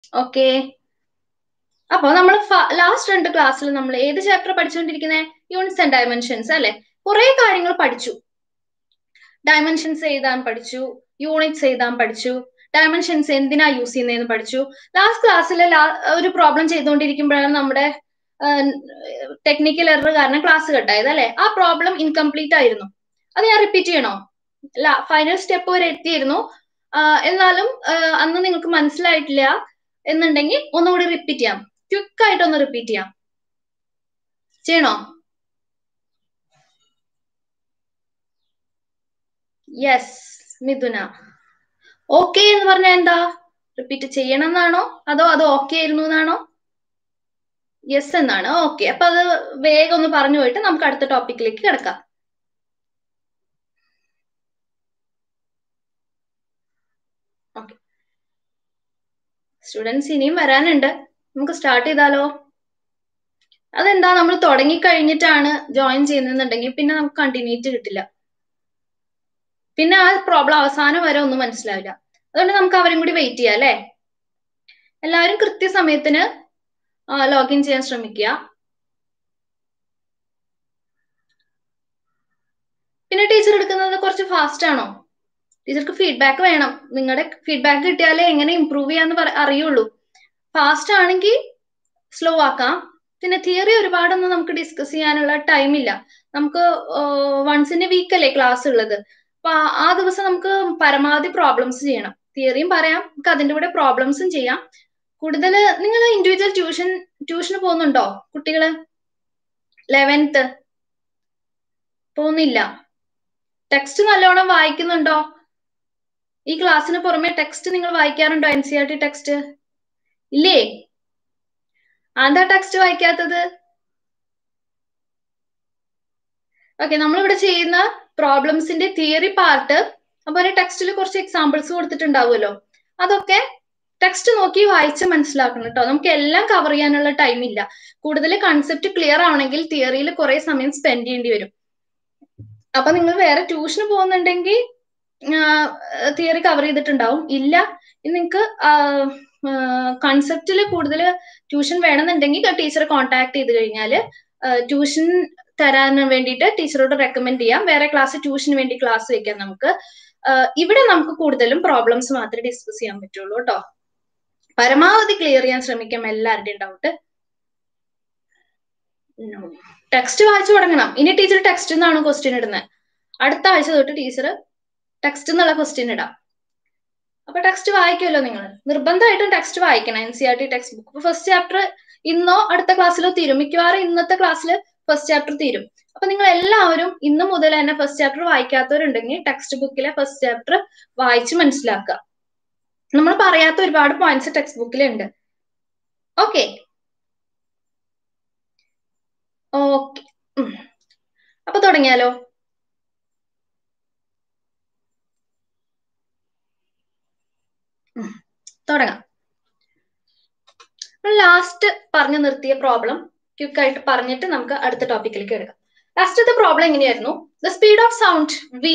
Okay അപ്പൊ നമ്മൾ last രണ്ട് ക്ലാസ്സിൽ നമ്മൾ ഏത് ചാപ്റ്റർ പഠിച്ചുകൊണ്ടിരിക്കുന്നത് യൂണിറ്റ്സ് ആൻഡ് ഡയമെൻഷൻസ് അല്ലെ കുറെ കാര്യങ്ങൾ പഠിച്ചു ഡയമെൻഷൻസ് എഴുതാൻ പഠിച്ചു യൂണിറ്റ്സ് എഴുതാൻ പഠിച്ചു ഡയമെൻഷൻസ് എന്തിനാ യൂസ് ചെയ്യുന്നതെന്ന് പഠിച്ചു ലാസ്റ്റ് ക്ലാസ്സിൽ ഒരു പ്രോബ്ലം ചെയ്തുകൊണ്ടിരിക്കുമ്പോഴാണ് നമ്മുടെ ടെക്നിക്കൽ എറർ കാരണം ക്ലാസ് കട്ടായത് അല്ലെ ആ പ്രോബ്ലം ഇൻകംപ്ലീറ്റ് ആയിരുന്നു അത് ഞാൻ റിപ്പീറ്റ് ചെയ്യണോ അല്ല ഫൈനൽ സ്റ്റെപ്പ് വരെ എത്തിയിരുന്നു എന്നാലും അന്ന് നിങ്ങൾക്ക് മനസ്സിലായിട്ടില്ല എന്നുണ്ടെങ്കിൽ ഒന്നുകൂടി റിപ്പീറ്റ് ചെയ്യാം ക്വിക്ക് ആയിട്ട് ഒന്ന് റിപ്പീറ്റ് ചെയ്യാം ചെയ്യണോ യെസ് മിഥുന ഓക്കെ എന്ന് പറഞ്ഞാൽ എന്താ റിപ്പീറ്റ് ചെയ്യണം എന്നാണോ അതോ അത് ഓക്കെ ആയിരുന്നു എന്നാണോ യെസ് എന്നാണ് ഓക്കെ അപ്പൊ അത് വേഗം ഒന്ന് പറഞ്ഞു പോയിട്ട് നമുക്ക് അടുത്ത ടോപ്പിക്കിലേക്ക് കിടക്കാം ഓക്കെ സ്റ്റുഡൻസ് ഇനിയും വരാനുണ്ട് നമുക്ക് സ്റ്റാർട്ട് ചെയ്താലോ അതെന്താ നമ്മൾ തുടങ്ങി കഴിഞ്ഞിട്ടാണ് ജോയിൻ ചെയ്യുന്നുണ്ടെങ്കിൽ പിന്നെ നമുക്ക് കണ്ടിന്യൂറ്റി കിട്ടില്ല പിന്നെ ആ പ്രോബ്ലം അവസാനം വരെ ഒന്നും മനസ്സിലാവില്ല അതുകൊണ്ട് നമുക്ക് അവരും കൂടി വെയിറ്റ് ചെയ്യാം അല്ലെ എല്ലാവരും കൃത്യസമയത്തിന് ലോഗിൻ ചെയ്യാൻ ശ്രമിക്കുക പിന്നെ ടീച്ചർ എടുക്കുന്നത് കുറച്ച് ഫാസ്റ്റ് ആണോ ടീച്ചർക്ക് ഫീഡ്ബാക്ക് വേണം നിങ്ങളുടെ ഫീഡ്ബാക്ക് കിട്ടിയാലേ എങ്ങനെ ഇമ്പ്രൂവ് ചെയ്യാന്ന് അറിയുള്ളൂ ഫാസ്റ്റ് ആണെങ്കിൽ സ്ലോ ആക്കാം പിന്നെ തിയറി ഒരുപാടൊന്നും നമുക്ക് ഡിസ്കസ് ചെയ്യാനുള്ള ടൈം ഇല്ല നമുക്ക് വൺസ് ഇൻ എ വീക്ക് അല്ലേ ക്ലാസ് ഉള്ളത് അപ്പൊ ആ ദിവസം നമുക്ക് പരമാവധി പ്രോബ്ലംസ് ചെയ്യണം തിയറിയും പറയാം നമുക്ക് അതിന്റെ കൂടെ പ്രോബ്ലംസും ചെയ്യാം കൂടുതൽ നിങ്ങൾ ഇൻഡിവിജ്വൽ ട്യൂഷൻ ട്യൂഷന് പോകുന്നുണ്ടോ കുട്ടികള് ലെവൻത്ത് പോകുന്നില്ല ടെക്സ്റ്റ് നല്ലോണം വായിക്കുന്നുണ്ടോ ഈ ക്ലാസ്സിന് പുറമെ ടെക്സ്റ്റ് നിങ്ങൾ വായിക്കാറുണ്ടോ N C R T text ഇല്ലേ എന്താ ടെക്സ്റ്റ് വായിക്കാത്തത് ഓക്കെ നമ്മളിവിടെ ചെയ്യുന്ന പ്രോബ്ലംസിന്റെ തിയറി പാർട്ട് അതുപോലെ ടെക്സ്റ്റിൽ കുറച്ച് എക്സാമ്പിൾസ് കൊടുത്തിട്ടുണ്ടാവുമല്ലോ അതൊക്കെ ടെക്സ്റ്റ് നോക്കി വായിച്ച് മനസ്സിലാക്കണം കേട്ടോ നമുക്ക് എല്ലാം കവർ ചെയ്യാനുള്ള ടൈം ഇല്ല കൂടുതൽ കൺസെപ്റ്റ് ക്ലിയർ ആവണമെങ്കിൽ തിയറിയിൽ കുറെ സമയം സ്പെൻഡ് ചെയ്യേണ്ടി വരും അപ്പൊ നിങ്ങൾ വേറെ ട്യൂഷന് പോകുന്നുണ്ടെങ്കിൽ തിയറി കവർ ചെയ്തിട്ടുണ്ടാവും ഇല്ല നിങ്ങൾക്ക് കൺസെപ്റ്റിൽ കൂടുതൽ ട്യൂഷൻ വേണമെന്നുണ്ടെങ്കിൽ ടീച്ചറെ കോൺടാക്ട് ചെയ്ത് കഴിഞ്ഞാൽ ട്യൂഷൻ തരാൻ വേണ്ടിയിട്ട് ടീച്ചറോട് റെക്കമെൻഡ് ചെയ്യാം വേറെ ക്ലാസ് ട്യൂഷന് വേണ്ടി ക്ലാസ് വെക്കാം നമുക്ക് ഇവിടെ നമുക്ക് കൂടുതലും പ്രോബ്ലംസ് മാത്രമേ ഡിസ്കസ് ചെയ്യാൻ പറ്റുള്ളൂ കേട്ടോ പരമാവധി ക്ലിയർ ചെയ്യാൻ ശ്രമിക്കാം എല്ലാവരുടെയും ഡൗട്ട് ടെക്സ്റ്റ് വായിച്ചു തുടങ്ങണം ഇനി ടീച്ചർ ടെക്സ്റ്റ് എന്നാണ് ക്വസ്റ്റ്യൻ ഇടുന്നത് അടുത്ത ആഴ്ച തൊട്ട് ടീച്ചർ ടെക്സ്റ്റ് എന്നുള്ള ക്വസ്റ്റ്യൻ ഇടാം അപ്പൊ ടെക്സ്റ്റ് വായിക്കുമല്ലോ നിങ്ങൾ നിർബന്ധമായിട്ടും ടെക്സ്റ്റ് വായിക്കണം N C R T text book first chapter ഇന്നോ അടുത്ത ക്ലാസ്സിലോ തീരും മിക്കവാറും ഇന്നത്തെ ക്ലാസ്സിൽ ഫസ്റ്റ് ചാപ്റ്റർ തീരും അപ്പൊ നിങ്ങൾ എല്ലാവരും ഇന്ന് മുതൽ തന്നെ ഫസ്റ്റ് ചാപ്റ്റർ വായിക്കാത്തവരുണ്ടെങ്കിൽ ടെക്സ്റ്റ് ബുക്കിലെ ഫസ്റ്റ് ചാപ്റ്റർ വായിച്ച് മനസ്സിലാക്കുക നമ്മൾ പറയാത്ത ഒരുപാട് പോയിന്റ്സ് ടെക്സ്റ്റ് ബുക്കിലുണ്ട് ഓക്കെ ഓക്കെ അപ്പൊ തുടങ്ങിയാലോ തുടങ്ങാം ലാസ്റ്റ് പറഞ്ഞു നിർത്തിയ പ്രോബ്ലം ക്വിക്ക് ആയിട്ട് പറഞ്ഞിട്ട് നമുക്ക് അടുത്ത ടോപ്പിക്കിലേക്ക് എടുക്കാം ലാസ്റ്റത്തെ പ്രോബ്ലം എങ്ങനെയായിരുന്നു the speed of sound V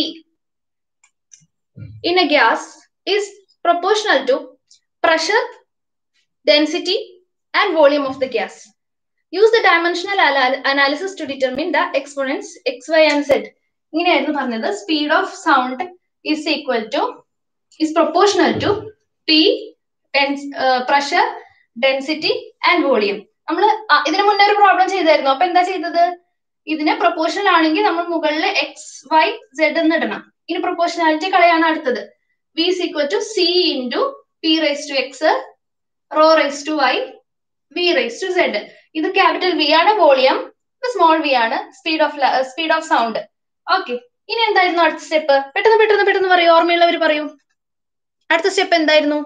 in a gas is proportional to pressure density and volume of the gas use the dimensional analysis to determine the exponents X Y and Z ഇങ്ങനെയായിരുന്നു പറഞ്ഞത് speed of sound is equal to is proportional to P pressure density and volume നമ്മൾ ഇതിനു മുന്നേ ഒരു problem ചെയ്തായിരുന്നു അപ്പൊ എന്താ ചെയ്തത് ഇതിന് പ്രൊപ്പോർഷണൽ ആണെങ്കിൽ നമ്മൾ മുകളിൽ എക്സ് വൈ സെഡ് എന്ന് ഇടണം ഇനി പ്രൊപ്പോർഷണാലിറ്റി കളയാണ് അടുത്തത് V is equal to C into P raise to X rho raise to Y V raise to Z ഇത് ക്യാപിറ്റൽ വി ആണ് വോളിയം സ്മോൾ വി ആണ് speed of speed of sound okay ഇനി എന്തായിരുന്നു അടുത്ത സ്റ്റെപ്പ് പെട്ടെന്ന് പെട്ടെന്ന് പെട്ടെന്ന് പറയൂ ഓർമ്മയുള്ളവർ പറയൂ അടുത്ത സ്റ്റെപ്പ് എന്തായിരുന്നു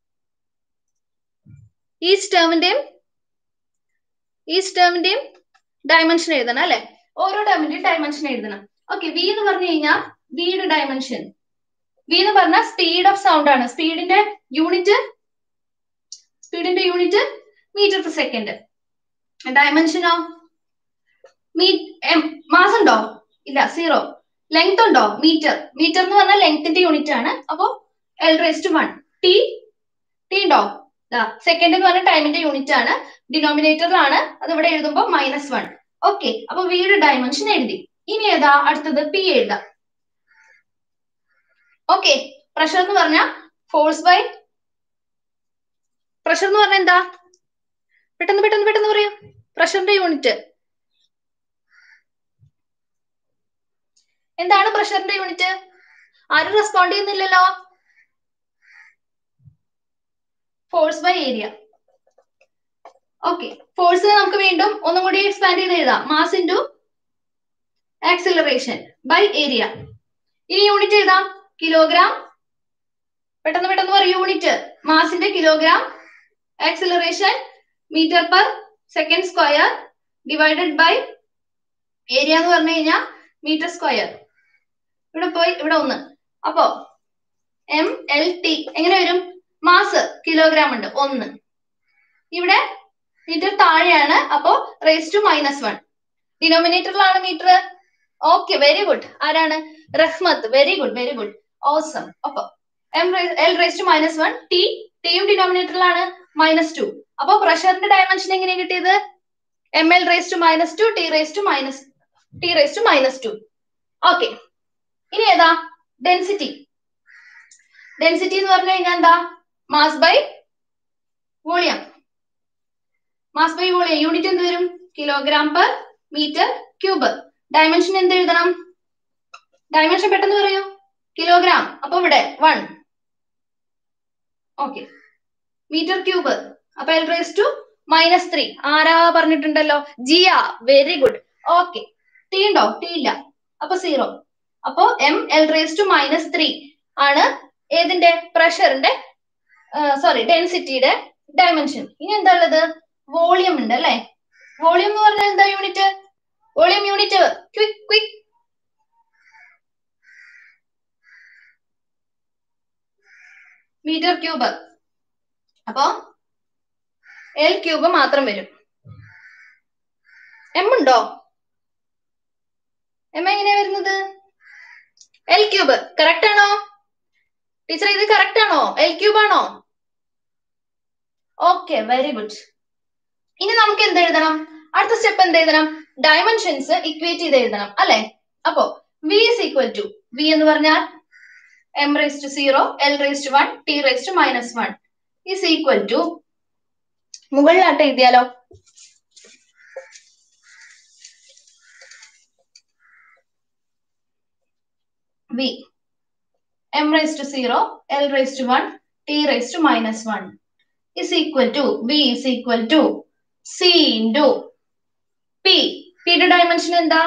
ഈ ടേമിന്റെയും ഈ ടേമിന്റെയും ഡയമെൻഷൻ എഴുതണം അല്ലെ ഓരോ ടേമിന്റെയും ഡയമെൻഷൻ എഴുതണം ഓക്കെ വി എന്ന് പറഞ്ഞു കഴിഞ്ഞാൽ വിയുടെ ഡയമെൻഷൻ വി എന്ന് പറഞ്ഞാൽ സ്പീഡ് ഓഫ് സൗണ്ട് ആണ് സ്പീഡിന്റെ യൂണിറ്റ് സ്പീഡിന്റെ യൂണിറ്റ് മീറ്റർ പെർ സെക്കൻഡ് ഡയമെൻഷനോ മീ മാസം ഉണ്ടോ ഇല്ല സീറോ ലെങ്ത് ഉണ്ടോ മീറ്റർ മീറ്റർ എന്ന് പറഞ്ഞാൽ ലെങ്ത്തിന്റെ യൂണിറ്റ് ആണ് അപ്പോ L raise to one T T ഉണ്ടോ സെക്കൻഡ് എന്ന് പറഞ്ഞ ടൈമിന്റെ യൂണിറ്റ് ആണ് ഡിനോമിനേറ്ററിലാണ് അത് ഇവിടെ എഴുതുമ്പോൾ മൈനസ് വൺ ഓക്കെ അപ്പൊ വിയുടെ ഡയമെൻഷൻ എഴുതി ഇനി ഏതാ അടുത്തത് പി എഴുതാം ഓക്കെ പ്രഷർ എന്ന് പറഞ്ഞാൽ ഫോഴ്സ് ബൈ പ്രഷർ എന്ന് പറഞ്ഞാൽ എന്താ പെട്ടെന്ന് പെട്ടെന്ന് പെട്ടെന്ന് പറയൂ പ്രഷറിന്റെ യൂണിറ്റ് എന്താണ് പ്രഷറിന്റെ യൂണിറ്റ് ആരും റെസ്പോണ്ട് ചെയ്യുന്നില്ലല്ലോ force by area okay force നമുക്ക് വീണ്ടും ഒന്നും കൂടി എക്സ്പാൻഡ് ചെയ്ത് എഴുതാം mass into acceleration by area ഇനി യൂണിറ്റ് എഴുതാം കിലോഗ്രാം പെട്ടെന്ന് പെട്ടെന്ന് പറയും യൂണിറ്റ് മാസിന്റെ kilogram acceleration metre per second square divided by area എന്ന് പറഞ്ഞു കഴിഞ്ഞാൽ മീറ്റർ സ്ക്വയർ ഇവിടെ പോയി ഇവിടെ ഒന്ന് അപ്പോ എം എൽ ടി എങ്ങനെ വരും മാസ് കിലോഗ്രാം ഉണ്ട് ഒന്ന് ഇവിടെ മീറ്റർ താഴെയാണ് അപ്പോ റേസ് ടു മൈനസ് വൺ ഡിനോമിനേറ്ററിലാണ് മീറ്റർ ഓക്കെ വെരി ഗുഡ് ആരാണ് Rahmath very good very good awesome അപ്പൊ M L raise to minus one T ടിയും ഡിനോമിനേറ്ററിലാണ് മൈനസ് ടു അപ്പൊ പ്രഷറിന്റെ ഡയമെൻഷൻ എങ്ങനെ കിട്ടിയത് M L raise to minus two T raise to minus T raise to minus two okay ഇനി ഏതാ density density എന്ന് പറഞ്ഞു കഴിഞ്ഞാൽ എന്താ mass by volume mass by volume unit എന്ത് വരും kilogram per metre cube dimension എന്ത് എഴുതണം ഡയമെൻഷൻ പെട്ടെന്ന് പറയൂ കിലോഗ്രാം അപ്പൊ ഇവിടെ വൺ ഓക്കെ മീറ്റർ ക്യൂബ് അപ്പൊ L raise to minus three ആരാ പറഞ്ഞിട്ടുണ്ടല്ലോ Jiya very good okay T ഉണ്ടോ ടി ഇല്ല അപ്പൊ സീറോ അപ്പോ M L raise to minus three ആണ് ഏതിന്റെ പ്രഷറിന്റെ സോറി ഡെൻസിറ്റിയുടെ ഡയമെൻഷൻ ഇനി എന്താ ഉള്ളത് വോളിയം ഉണ്ട് അല്ലെ വോളിയം എന്ന് പറഞ്ഞാൽ എന്താ unit volume unit quick quick metre cube അപ്പോ എൽ ക്യൂബ് മാത്രം വരും എം ഉണ്ടോ എം എങ്ങനെയാ വരുന്നത് എൽ ക്യൂബ് കറക്റ്റ് ആണോ ടീച്ചർ ഇത് കറക്റ്റ് ആണോ എൽ ക്യൂബ് ആണോ ഓക്കെ വെരി ഗുഡ് ഇനി നമുക്ക് എന്ത് എഴുതണം അടുത്ത സ്റ്റെപ്പ് എന്ത് എഴുതണം ഡയമെൻഷൻസ് ഇക്വേറ്റ് ചെയ്ത് എഴുതണം അല്ലെ അപ്പോ V is equal to V എന്ന് പറഞ്ഞാൽ M raise to zero L raise to one T raise to minus one is equal to മുകളിലാട്ട് എഴുതിയാലോ V M raise to zero L raise to one T raise to minus one is equal to V is equal to C into P പിയുടെ dimension എന്താ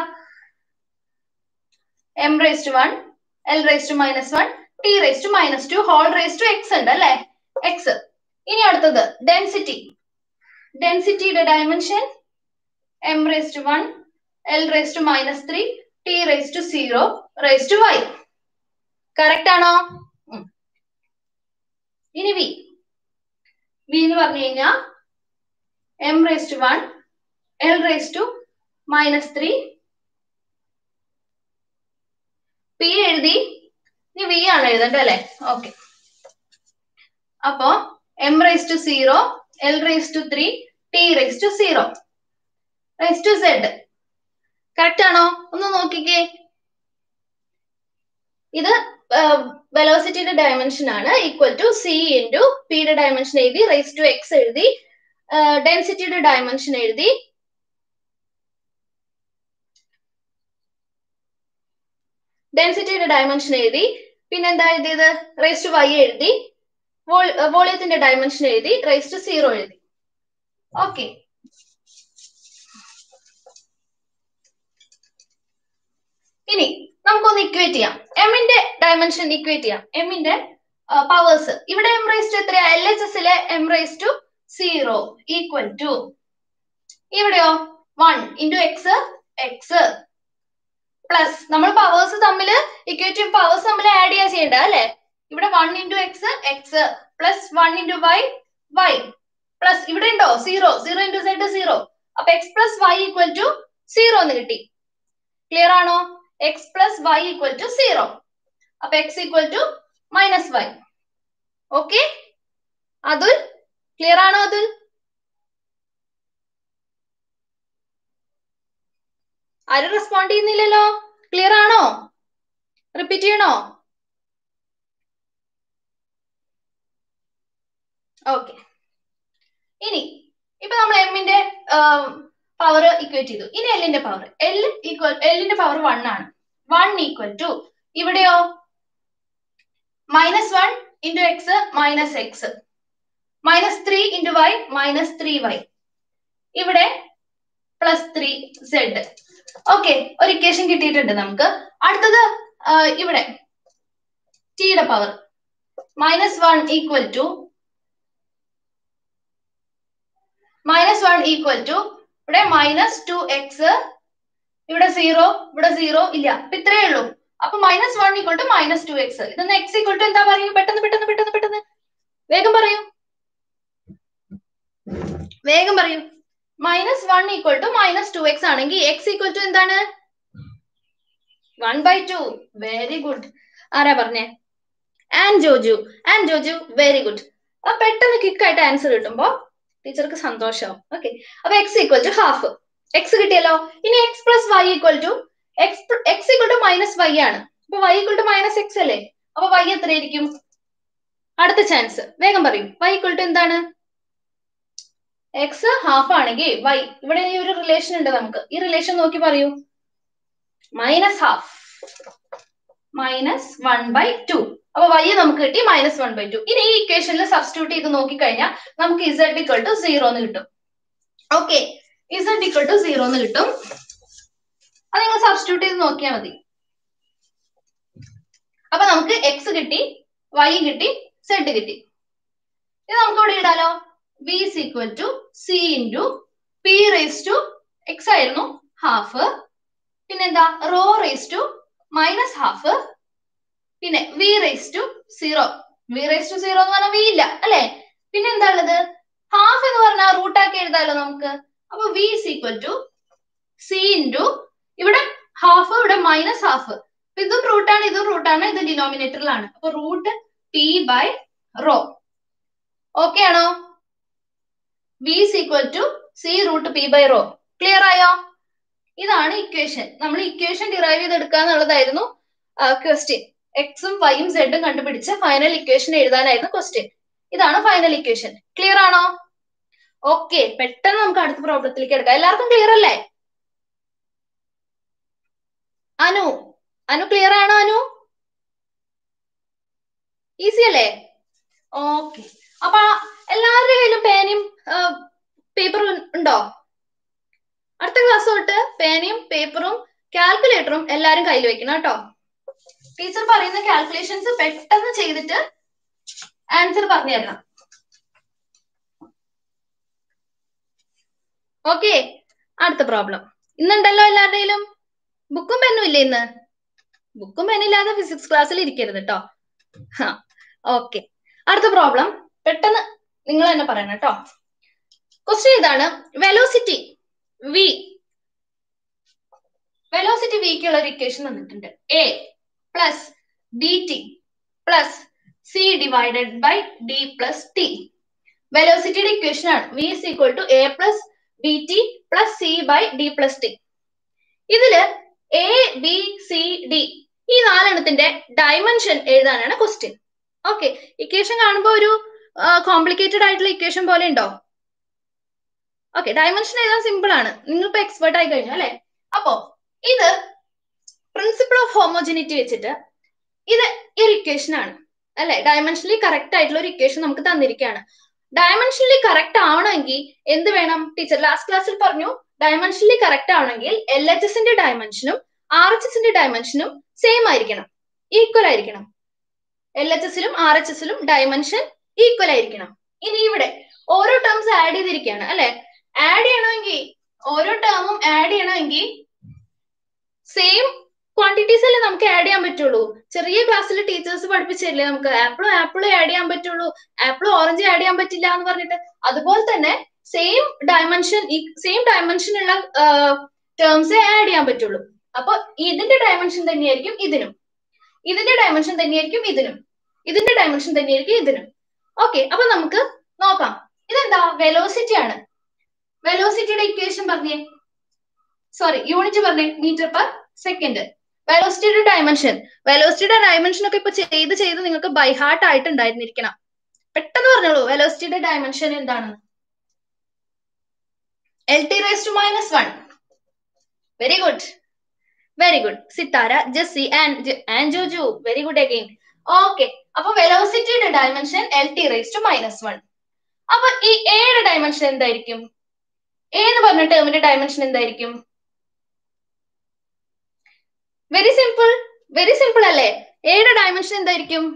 M raise to one L raise to minus one T raise to minus two whole raise to X ഉണ്ട് അല്ലെ X ഇനി അടുത്തത് density ഡെൻസിറ്റിയുടെ dimension M raise to one L raise to minus three T raise to zero raise to Y correct ആണോ ഇനി V V എന്ന് പറഞ്ഞു കഴിഞ്ഞാൽ M raise to one L raise to minus three P എഴുതി ഇനി V ആണ് എഴുതേണ്ടത് അല്ലെ ഓക്കെ അപ്പോ M raise to zero L raise to three T raise to zero raise to Z correct ആണോ ഒന്ന് നോക്കിക്കേ ഇത് വെലോസിറ്റിയുടെ ഡയമെൻഷൻ ആണ് ഈക്വൽ ടു സി ഇൻറ്റു പിയുടെ ഡയമെൻഷൻ എഴുതി റേസ് ടു എക്സ് എഴുതി ഡെൻസിറ്റിയുടെ ഡയമെൻഷൻ എഴുതി ഡെൻസിറ്റിയുടെ ഡയമെൻഷൻ എഴുതി പിന്നെ എന്താ എഴുതിയത് റേസ് ടു വൈ എഴുതി വോളിയത്തിന്റെ ഡയമെൻഷൻ എഴുതി റേസ് ടു സീറോ എഴുതി ഓക്കെ ഇനി നമുക്കൊന്ന് ഇക്വേറ്റ് ചെയ്യാം എമ്മിന്റെ ഡയമെൻഷൻ ഇക്വേറ്റ് ചെയ്യാം എമ്മിന്റെ പവേഴ്സ് ഇവിടെ എം റേസ് ടു എത്രയാ എൽ എച്ച് എസിലെ M raise to zero equal to ഇവിടെയോ one into X X plus നമ്മൾ പവേഴ്സ് തമ്മിൽ ഇക്വേറ്റീവ് പവേഴ്സ് തമ്മിൽ ആഡ് ചെയ്യാ ചെയ്യേണ്ട അല്ലെ ഇവിടെ one into X X plus one into Y Y plus ഇവിടെ ഉണ്ടോ zero zero into Z zero അപ്പൊ X plus Y equal to zero എന്ന് കിട്ടി ക്ലിയർ ആണോ X plus Y equal to zero അപ്പൊ X equal to minus Y okay Athul clear ആണോ അതുൽ ആരും respond ചെയ്യുന്നില്ലല്ലോ ക്ലിയർ ആണോ റിപ്പീറ്റ് ചെയ്യണോ ഓക്കെ ഇനി ഇപ്പൊ നമ്മൾ എമ്മിന്റെ പവർ ഇക്വേറ്റ് ചെയ്തു ഇനി എല്ലിന്റെ പവർ എൽ ഈക്വൽ എല്ലിന്റെ പവർ വൺ ആണ് വൺ ഈക്വൽ ടു ഇവിടെയോ minus one into X minus X minus three into Y minus three Y ഇവിടെ പ്ലസ് ത്രീ സെഡ് ഓക്കെ ഒരു ഇക്വേഷൻ കിട്ടിയിട്ടുണ്ട് നമുക്ക് അടുത്തത് ഇവിടെ ടിയുടെ power minus one equal to minus one equal to ഇവിടെ മൈനസ് ടു എക്സ് ഇവിടെ സീറോ ഇവിടെ സീറോ ഇല്ല അപ്പൊ ഇത്രയേ ഉള്ളൂ അപ്പൊ minus one equal to minus two X ഇതൊന്ന് എക്സ് ഈക്വൽ ടു എന്താ പറയൂ പെട്ടെന്ന് പെട്ടെന്ന് പെട്ടെന്ന് പെട്ടെന്ന് വേഗം പറയൂ വേഗം പറയൂ minus one equal to minus two X ആണെങ്കിൽ എക്സ് ഈക്വൽ ടു എന്താണ് one by two very good ആരാ പറഞ്ഞേ and Joju and Joju very good അപ്പൊ പെട്ടെന്ന് ക്വിക്കായിട്ട് ആൻസർ കിട്ടുമ്പോ ടീച്ചർക്ക് സന്തോഷമാവും ഓക്കെ അപ്പൊ X equal to half X കിട്ടിയല്ലോ ഇനി X plus Y equal to X X equal to minus Y ആണ് അപ്പൊ Y equal to minus X അല്ലേ അപ്പൊ വൈ എത്രയായിരിക്കും അടുത്ത ചാൻസ് വേഗം പറയും വൈ ഈക്വൽ ടു എന്താണ് എക്സ് ഹാഫ് ആണെങ്കിൽ വൈ ഇവിടെ ഈ ഒരു റിലേഷൻ ഉണ്ട് നമുക്ക് ഈ റിലേഷൻ നോക്കി പറയൂ minus half minus one by two അപ്പൊ വൈ നമുക്ക് കിട്ടി മൈനസ് വൺ ബൈ ടു ഇനി ഈ ഇക്വേഷനിൽ സബ്സ്റ്റിറ്റ്യൂട്ട് ചെയ്ത് നോക്കിക്കഴിഞ്ഞാൽ നമുക്ക് ഇസഡ് ഇക്വൽ ടു സീറോ എന്ന് കിട്ടും okay Z equal to zero എന്ന് കിട്ടും അത് നിങ്ങൾ സബ്സ്റ്റിറ്റ്യൂട്ട് ചെയ്ത് നോക്കിയാൽ മതി അപ്പൊ നമുക്ക് എക്സ് കിട്ടി വൈ കിട്ടി സെഡ് കിട്ടി ഇത് നമുക്ക് ഇവിടെ ഇടാലോ V is equal to C into P raise to X ആയിരുന്നു ഹാഫ് പിന്നെന്താ rho raise to minus half പിന്നെ V raise to zero V raise to zero എന്ന് പറഞ്ഞാൽ വി ഇല്ല അല്ലെ പിന്നെ എന്താ ഉള്ളത് ഹാഫ് എന്ന് പറഞ്ഞാൽ റൂട്ട് ആക്കി എഴുതാലോ നമുക്ക് അപ്പൊ V is equal to C into ഇവിടെ ഹാഫ് ഇവിടെ മൈനസ് ഹാഫ് ഇതും റൂട്ടാണ് ഇതും റൂട്ടാണ് ഇത് ഡിനോമിനേറ്ററിലാണ് അപ്പൊ root P by rho okay ആണോ V is equal to C root P by rho clear ആയോ ഇതാണ് ഇക്വേഷൻ നമ്മൾ ഇക്വേഷൻ ഡിറൈവ് ചെയ്തെടുക്കുക എന്നുള്ളതായിരുന്നു ക്വസ്റ്റ്യൻ എക്സും വൈയും സെഡും കണ്ടുപിടിച്ച് ഫൈനൽ ഇക്വേഷൻ എഴുതാനായിരുന്നു ക്വസ്റ്റ്യൻ ഇതാണ് ഫൈനൽ ഇക്വേഷൻ ക്ലിയർ ആണോ ഓക്കെ പെട്ടെന്ന് നമുക്ക് അടുത്ത പ്രോബ്ലത്തിലേക്ക് എടുക്കാം എല്ലാവർക്കും ക്ലിയർ അല്ലേ അനു അനു ക്ലിയർ ആണോ അനു ഈസി അല്ലേ ഓക്കെ അപ്പൊ എല്ലാവരുടെ കയ്യിലും പേനയും പേപ്പറും ഉണ്ടോ അടുത്ത ക്ലാസ് തൊട്ട് പേനയും പേപ്പറും കാൽക്കുലേറ്ററും എല്ലാരും കയ്യിൽ വെക്കണം കേട്ടോ ടീച്ചർ പറയുന്ന കാൽക്കുലേഷൻസ് പെട്ടെന്ന് ചെയ്തിട്ട് ആൻസർ പറഞ്ഞു തരണം ഓക്കെ അടുത്ത പ്രോബ്ലം ഇന്നുണ്ടല്ലോ എല്ലാവരുടെയിലും ബുക്കും പെന്നും ഇല്ലേ ഇന്ന് ബുക്കും പെന്നില്ലാതെ ഫിസിക്സ് ക്ലാസ്സിൽ ഇരിക്കരുത് കേട്ടോ ഹാ ഓക്കെ അടുത്ത പ്രോബ്ലം പെട്ടെന്ന് നിങ്ങൾ തന്നെ പറയണം കേട്ടോ ക്വസ്റ്റ്യൻ ഇതാണ് വെലോസിറ്റി വി വെലോസിറ്റി വിക്കുള്ള ഒരു ഇക്വേഷൻ തന്നിട്ടുണ്ട് A plus B T plus C divided by D plus T വെലോസിറ്റിയുടെ ഇക്വേഷൻ ആണ് V is equal to A plus B T plus C by D plus T ഇതില് A B C D ഈ നാലെണ്ണത്തിന്റെ dimension എഴുതാനാണ് question okay equation കാണുമ്പോൾ ഒരു complicated ആയിട്ടുള്ള equation പോലെ ഉണ്ടോ ഓക്കെ ഡയമെൻഷൻ എഴുതാൻ സിമ്പിൾ ആണ് നിങ്ങളിപ്പോ എക്സ്പേർട്ട് ആയി കഴിഞ്ഞു അല്ലെ അപ്പോ ഇത് പ്രിൻസിപ്പിൾ ഓഫ് ഹോമോജിനിറ്റി വെച്ചിട്ട് ഇത് ഒരു ഇക്വേഷൻ ആണ് അല്ലെ ഡയമെൻഷനലി കറക്റ്റ് ആയിട്ടുള്ള ഒരു ഇക്വേഷൻ നമുക്ക് തന്നിരിക്കുകയാണ് ഡയമെൻഷനലി കറക്റ്റ് ആവണമെങ്കിൽ എന്ത് വേണം ടീച്ചർ ലാസ്റ്റ് ക്ലാസ്സിൽ പറഞ്ഞു ഡയമെൻഷനലി കറക്റ്റ് ആവണമെങ്കിൽ എൽ എച്ച് എസിന്റെ ഡയമെൻഷനും ആർ എച്ച് എസിന്റെ ഡയമെൻഷനും സെയിം ആയിരിക്കണം ഈക്വൽ ആയിരിക്കണം എൽ എച്ച് എസിലും ആർ എച്ച് എസിലും ഡയമെൻഷൻ ഈക്വൽ ആയിരിക്കണം ഇനി ഇവിടെ ഓരോ ടേംസ് ആഡ് ചെയ്തിരിക്കുകയാണ് അല്ലെ ആഡ് ചെയ്യണമെങ്കിൽ ഓരോ ടേമും ആഡ് ചെയ്യണമെങ്കിൽ സെയിം ക്വാണ്ടിറ്റീസ് അല്ലേ നമുക്ക് ആഡ് ചെയ്യാൻ പറ്റുള്ളൂ ചെറിയ ക്ലാസ്സിൽ ടീച്ചേഴ്സ് പഠിപ്പിച്ചില്ലേ നമുക്ക് ആപ്പിളും ആപ്പിളും ആഡ് ചെയ്യാൻ പറ്റുള്ളൂ ആപ്പിളും ഓറഞ്ച് ആഡ് ചെയ്യാൻ പറ്റില്ല എന്ന് പറഞ്ഞിട്ട് അതുപോലെ തന്നെ സെയിം ഡയമെൻഷൻ സെയിം ഡയമെൻഷൻ ഉള്ള ടേംസേ ആഡ് ചെയ്യാൻ പറ്റുള്ളൂ അപ്പൊ ഇതിന്റെ ഡയമെൻഷൻ തന്നെയായിരിക്കും ഇതിനും ഇതിന്റെ ഡയമെൻഷൻ തന്നെയായിരിക്കും ഇതിനും ഇതിന്റെ ഡയമെൻഷൻ തന്നെയായിരിക്കും ഇതിനും ഓക്കെ അപ്പൊ നമുക്ക് നോക്കാം ഇതെന്താ വെലോസിറ്റി ആണ് വെലോസിറ്റിയുടെ ഇക്വേഷൻ പറഞ്ഞേ സോറി യൂണിറ്റ് പറഞ്ഞേ മീറ്റർ പെർ സെക്കൻഡ് വെലോസിറ്റിയുടെ ഡയമെൻഷൻ വെലോസിറ്റിയുടെ ഡയമെൻഷൻ ഒക്കെ ഇപ്പൊ ചെയ്ത് ചെയ്ത് നിങ്ങൾക്ക് ബൈ ഹാർട്ട് ആയിട്ട് ഉണ്ടായിരുന്നിരിക്കണം പെട്ടെന്ന് പറഞ്ഞോളൂ വെലോസിറ്റിയുടെ ഡയമെൻഷൻ എന്താണ് L T raise to minus one very good very good Sithara Jessy and and Joju very good again okay അപ്പൊ വെലോസിറ്റിയുടെ dimension L T raise to minus one അപ്പൊ ഈ എയുടെ ഡയമെൻഷൻ എന്തായിരിക്കും എ എന്ന് പറഞ്ഞ ടേമിന്റെ ഡയമെൻഷൻ എന്തായിരിക്കും വെരി സിമ്പിൾ വെരി സിമ്പിൾ അല്ലേ എയുടെ ഡയമെൻഷൻ എന്തായിരിക്കും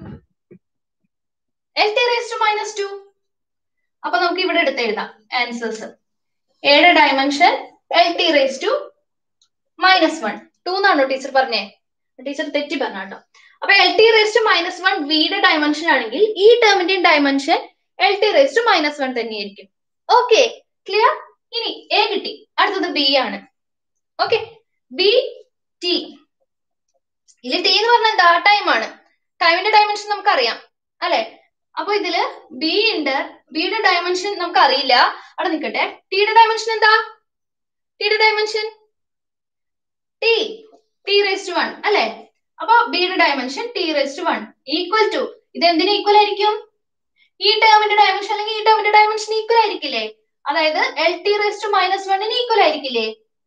L T raise to minus two അപ്പൊ നമുക്ക് ഇവിടെ എടുത്ത് എഴുതാം ആൻസേഴ്സ് എയുടെ dimension L T raise to minus one two എന്നാണോ ടീച്ചർ പറഞ്ഞേ ടീച്ചർ തെറ്റി പറഞ്ഞ കേട്ടോ അപ്പൊ L T raise to minus one വിയുടെ ഡയമെൻഷൻ ആണെങ്കിൽ ഈ ടേമിന്റെയും dimension L T raise to minus one തന്നെയായിരിക്കും ഓക്കെ ക്ലിയർ ഇനി എ കിട്ടി അടുത്തത് ബി ആണ് ഓക്കെ ബി ടി ഇതിൽ ടി എന്ന് പറഞ്ഞാൽ എന്താ ടൈം ആണ് ടൈമിന്റെ ഡയമെൻഷൻ നമുക്കറിയാം അല്ലെ അപ്പൊ ഇതില് ബി ഉണ്ട് ബിയുടെ ഡയമെൻഷൻ നമുക്ക് അറിയില്ല അവിടെ നിൽക്കട്ടെ ടിയുടെ ഡയമെൻഷൻ എന്താ ടിയുടെ dimension T T raise to one അല്ലെ അപ്പൊ ബിയുടെ dimension T raise to one equal to ഇത് എന്തിന് ഈക്വൽ ആയിരിക്കും ഈ ടേമിന്റെ ഡയമെൻഷൻ അല്ലെങ്കിൽ ഈ ടേമിന്റെ ഡയമെൻഷൻ ഈക്വൽ ആയിരിക്കില്ലേ അതായത് L T raise to minus വണ്ണിന് ഈക്വൽ ആയിരിക്കില്ലേ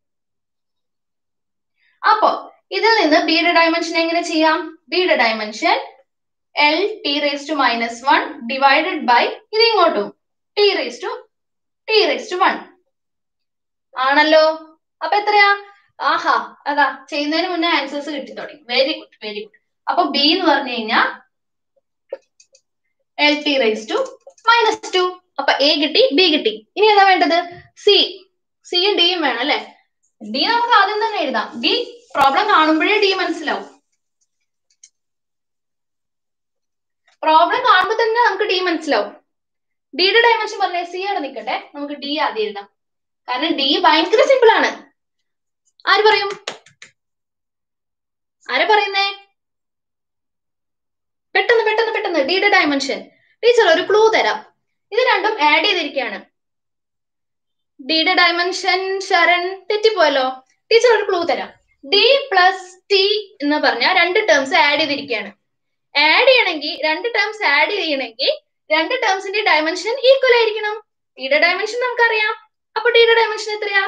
അപ്പോ ഇതിൽ നിന്ന് ബിയുടെ ഡയമെൻഷൻ എങ്ങനെ ചെയ്യാം ബിയുടെ dimension L T raise to minus one divided by ഇത് ഇങ്ങോട്ടും T raise to T raise to one ആണല്ലോ അപ്പൊ എത്രയാ ആഹാ അതാ ചെയ്യുന്നതിന് മുന്നേ ആൻസേഴ്സ് കിട്ടി തുടങ്ങി വെരി ഗുഡ് വെരി ഗുഡ് അപ്പൊ ബി എന്ന് പറഞ്ഞു കഴിഞ്ഞാൽ L T raise to minus two അപ്പൊ എ കിട്ടി ബി കിട്ടി ഇനി ഏതാ വേണ്ടത് സി സിയും ഡിയും വേണം അല്ലെ ഡി നമുക്ക് ആദ്യം തന്നെ എഴുതാം ഡി പ്രോബ്ലം കാണുമ്പോഴേ ഡി മനസ്സിലാവും പ്രോബ്ലം കാണുമ്പോൾ തന്നെ നമുക്ക് ഡി മനസ്സിലാവും ഡിയുടെ ഡയമെൻഷൻ പറഞ്ഞേ സി അവിടെ നിൽക്കട്ടെ നമുക്ക് ഡി ആദ്യം എഴുതാം കാരണം ഡി ഭയങ്കര സിമ്പിൾ ആണ് ആര് പറയും ആരെ പറയുന്നേ പെട്ടെന്ന് പെട്ടെന്ന് പെട്ടെന്ന് ഡിയുടെ ഡയമെൻഷൻ ടീച്ചർ ഒരു ക്ലൂ തരാം ഇത് രണ്ടും ആഡ് ചെയ്തിരിക്കുകയാണ് ഡിയുടെ ഡയമെൻഷൻ ശരൺ തെറ്റിപ്പോയല്ലോ ടീച്ചർ ഒരു ക്ലൂ തരാം ഡി പ്ലസ് ടി എന്ന് പറഞ്ഞ രണ്ട് ടേംസ് ആഡ് ചെയ്തിരിക്കുകയാണ് ആഡ് ചെയ്യണമെങ്കിൽ രണ്ട് ടേംസ് ആഡ് ചെയ്യണമെങ്കിൽ രണ്ട് ടേംസിന്റെ ഡയമെൻഷൻ ഈക്വൽ ആയിരിക്കണം ടിയുടെ ഡയമെൻഷൻ നമുക്കറിയാം അപ്പൊ ടിയുടെ ഡയമെൻഷൻ എത്രയാ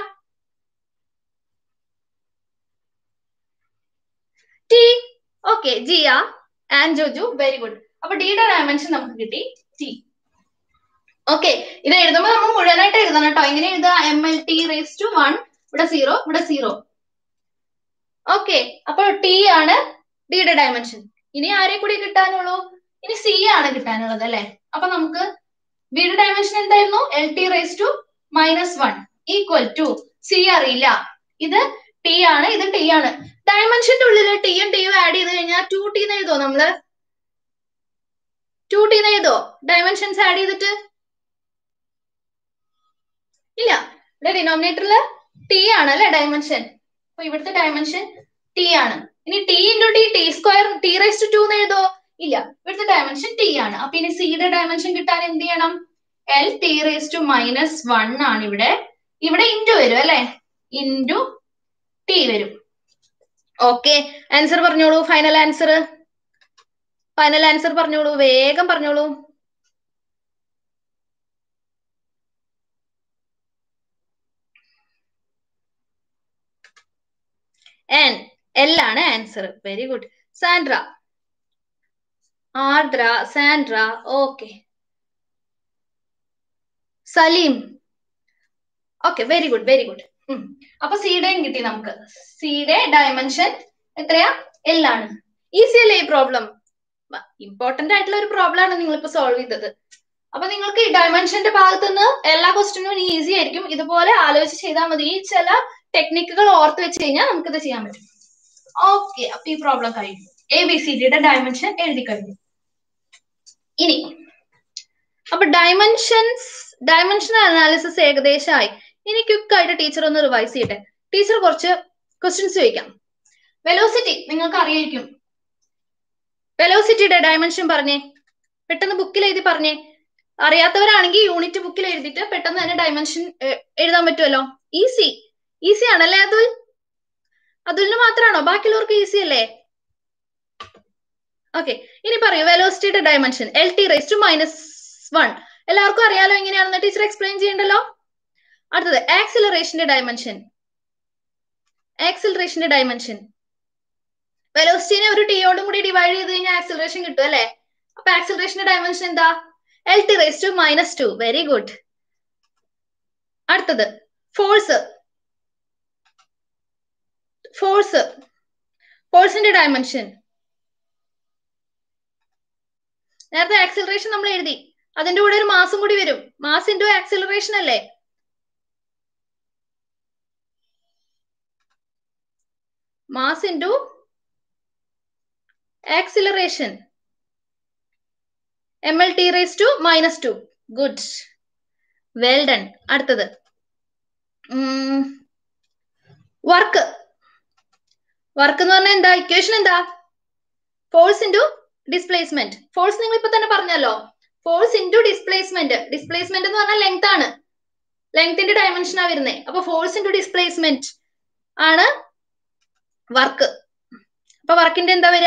T okay Jiya and Joju very good അപ്പൊ ഡിയുടെ ഡയമെൻഷൻ നമുക്ക് കിട്ടി ടി ഓക്കെ ഇത് എഴുതുമ്പോൾ നമ്മൾ മുഴുവനായിട്ട് എഴുതണം കേട്ടോ എങ്ങനെ എഴുതുക M L T raise to one ഇവിടെ സീറോ ഇവിടെ സീറോ ഓക്കെ അപ്പൊ ടി ആണ് ഡിയുടെ ഡയമെൻഷൻ ഇനി ആരെ കൂടി കിട്ടാനുള്ളൂ ഇനി സി ആണ് കിട്ടാനുള്ളത് അല്ലെ അപ്പൊ നമുക്ക് ബിയുടെ ഡയമെൻഷൻ എന്തായിരുന്നു L T raise to minus one equal to C അറിയില്ല ഇത് ടി ആണ് ഇത് ടി ആണ് ഡയമെൻഷന്റെ ഉള്ളിൽ ടിയും ടിയും ആഡ് ചെയ്ത് കഴിഞ്ഞാൽ ടു ടി എന്ന് എഴുതോ നമ്മള് ടു ടി എന്ന് എഴുതോ ഡയമെൻഷൻസ് ആഡ് ചെയ്തിട്ട് ഇല്ല ഇവിടെ ഡിനോമിനേറ്ററിൽ ടി ആണ് അല്ലെ ഡയമെൻഷൻ അപ്പൊ ഇവിടുത്തെ ഡയമെൻഷൻ ടി ആണ് ഇനി T into T T square T raise to എന്ന് എഴുതോ ഇല്ല ഇവിടുത്തെ ഡയമെൻഷൻ ടി ആണ് അപ്പൊ ഇനി സിയുടെ ഡയമെൻഷൻ കിട്ടാൻ എന്ത് ചെയ്യണം L T raise to minus one ആണ് ഇവിടെ ഇവിടെ ഇൻറ്റു വരും അല്ലെ ഇൻറ്റു ടി വരും ഓക്കെ ആൻസർ പറഞ്ഞോളൂ ഫൈനൽ ആൻസർ ഫൈനൽ ആൻസർ പറഞ്ഞോളൂ വേഗം പറഞ്ഞോളൂ എൻ എൽ ആണ് answer very good Sandra Ardra Sandra okay Salim okay very good very good അപ്പൊ സിയുടെയും കിട്ടി നമുക്ക് സിയുടെ ഡയമെൻഷൻ എത്രയാ എൽ ആണ് ഈസി അല്ലേ ഈ പ്രോബ്ലം ഇമ്പോർട്ടന്റ് ആയിട്ടുള്ള ഒരു പ്രോബ്ലം ആണ് നിങ്ങൾ ഇപ്പൊ സോൾവ് ചെയ്തത് അപ്പൊ നിങ്ങൾക്ക് ഈ ഡയമെൻഷന്റെ ഭാഗത്ത് നിന്ന് എല്ലാ ക്വസ്റ്റ്യനും ഈസി ആയിരിക്കും ഇതുപോലെ ആലോചിച്ച് ചെയ്താൽ മതി ഈ ചില ടെക്നിക്കുകൾ ഓർത്ത് വെച്ച് കഴിഞ്ഞാൽ നമുക്കിത് ചെയ്യാൻ പറ്റും ഓക്കെ അപ്പൊ ഈ പ്രോബ്ലം കഴിഞ്ഞു എ ബി സി ഡിയുടെ ഡയമെൻഷൻ എഴുതി കഴിഞ്ഞു ഇനി അപ്പൊ ഡയമെൻഷൻസ് ഡയമെൻഷൻ അനാലിസിസ് ഏകദേശമായി ഇനി ക്വിക്ക് ആയിട്ട് ടീച്ചർ ഒന്ന് റിവൈസ് ചെയ്യട്ടെ ടീച്ചർ കുറച്ച് ക്വസ്റ്റ്യൻസ് ചോദിക്കാം വെലോസിറ്റി നിങ്ങൾക്ക് അറിയായിരിക്കും വെലോസിറ്റിയുടെ ഡയമെൻഷൻ പറഞ്ഞേ പെട്ടെന്ന് ബുക്കിൽ എഴുതി പറഞ്ഞേ അറിയാത്തവരാണെങ്കിൽ യൂണിറ്റ് ബുക്കിൽ എഴുതിയിട്ട് പെട്ടെന്ന് തന്നെ ഡയമെൻഷൻ എഴുതാൻ പറ്റുമല്ലോ ഈസി ഈസി ആണല്ലേ അതുൽ അതുലിന് മാത്രമാണോ ബാക്കിയുള്ളവർക്ക് ഈസി അല്ലേ ഓക്കെ ഇനി പറയൂ വെലോസിറ്റിയുടെ dimension L T raise to minus one എല്ലാവർക്കും അറിയാലോ എങ്ങനെയാണെന്ന് ടീച്ചർ എക്സ്പ്ലെയിൻ ചെയ്യണ്ടല്ലോ അടുത്തത് ആക്സിലറേഷന്റെ ഡയമെൻഷൻ ആക്സിലറേഷന്റെ ഡയമെൻഷൻ വെലോസിറ്റിനെ ഒരു ടിയോടും കൂടി ഡിവൈഡ് ചെയ്ത് കഴിഞ്ഞാൽ ആക്സിലറേഷൻ കിട്ടും അല്ലേ അപ്പൊ ആക്സിലറേഷന്റെ ഡയമെൻഷൻ എന്താ L T raise to minus two very good അടുത്തത് ഫോഴ്സ് ഫോഴ്സ് ഫോഴ്സിന്റെ ഡയമെൻഷൻ നേരത്തെ ആക്സിലറേഷൻ നമ്മൾ എഴുതി അതിന്റെ കൂടെ ഒരു മാസം കൂടി വരും മാസ് ഇൻറ്റു ആക്സിലറേഷൻ അല്ലേ mass into acceleration M L T raise to minus two good well done അടുത്തത് വർക്ക് വർക്ക് എന്ന് പറഞ്ഞാൽ എന്താ ഇക്വേഷൻ എന്താ ഫോഴ്സ് ഇൻറ്റു ഡിസ്പ്ലേസ്മെന്റ് ഫോഴ്സ് നിങ്ങൾ ഇപ്പൊ തന്നെ പറഞ്ഞല്ലോ ഫോഴ്സ് ഇൻറ്റു ഡിസ്പ്ലേസ്മെന്റ് ഡിസ്പ്ലേസ്മെന്റ് എന്ന് പറഞ്ഞാൽ ലെങ്ത് ആണ് ലെങ്ത്തിന്റെ ഡയമെൻഷൻ ആ വരുന്നത് അപ്പൊ ഫോഴ്സ് ഇൻറ്റു ഡിസ്പ്ലേസ്മെന്റ് ആണ് വർക്ക് അപ്പൊ വർക്കിന്റെ എന്താ വരിക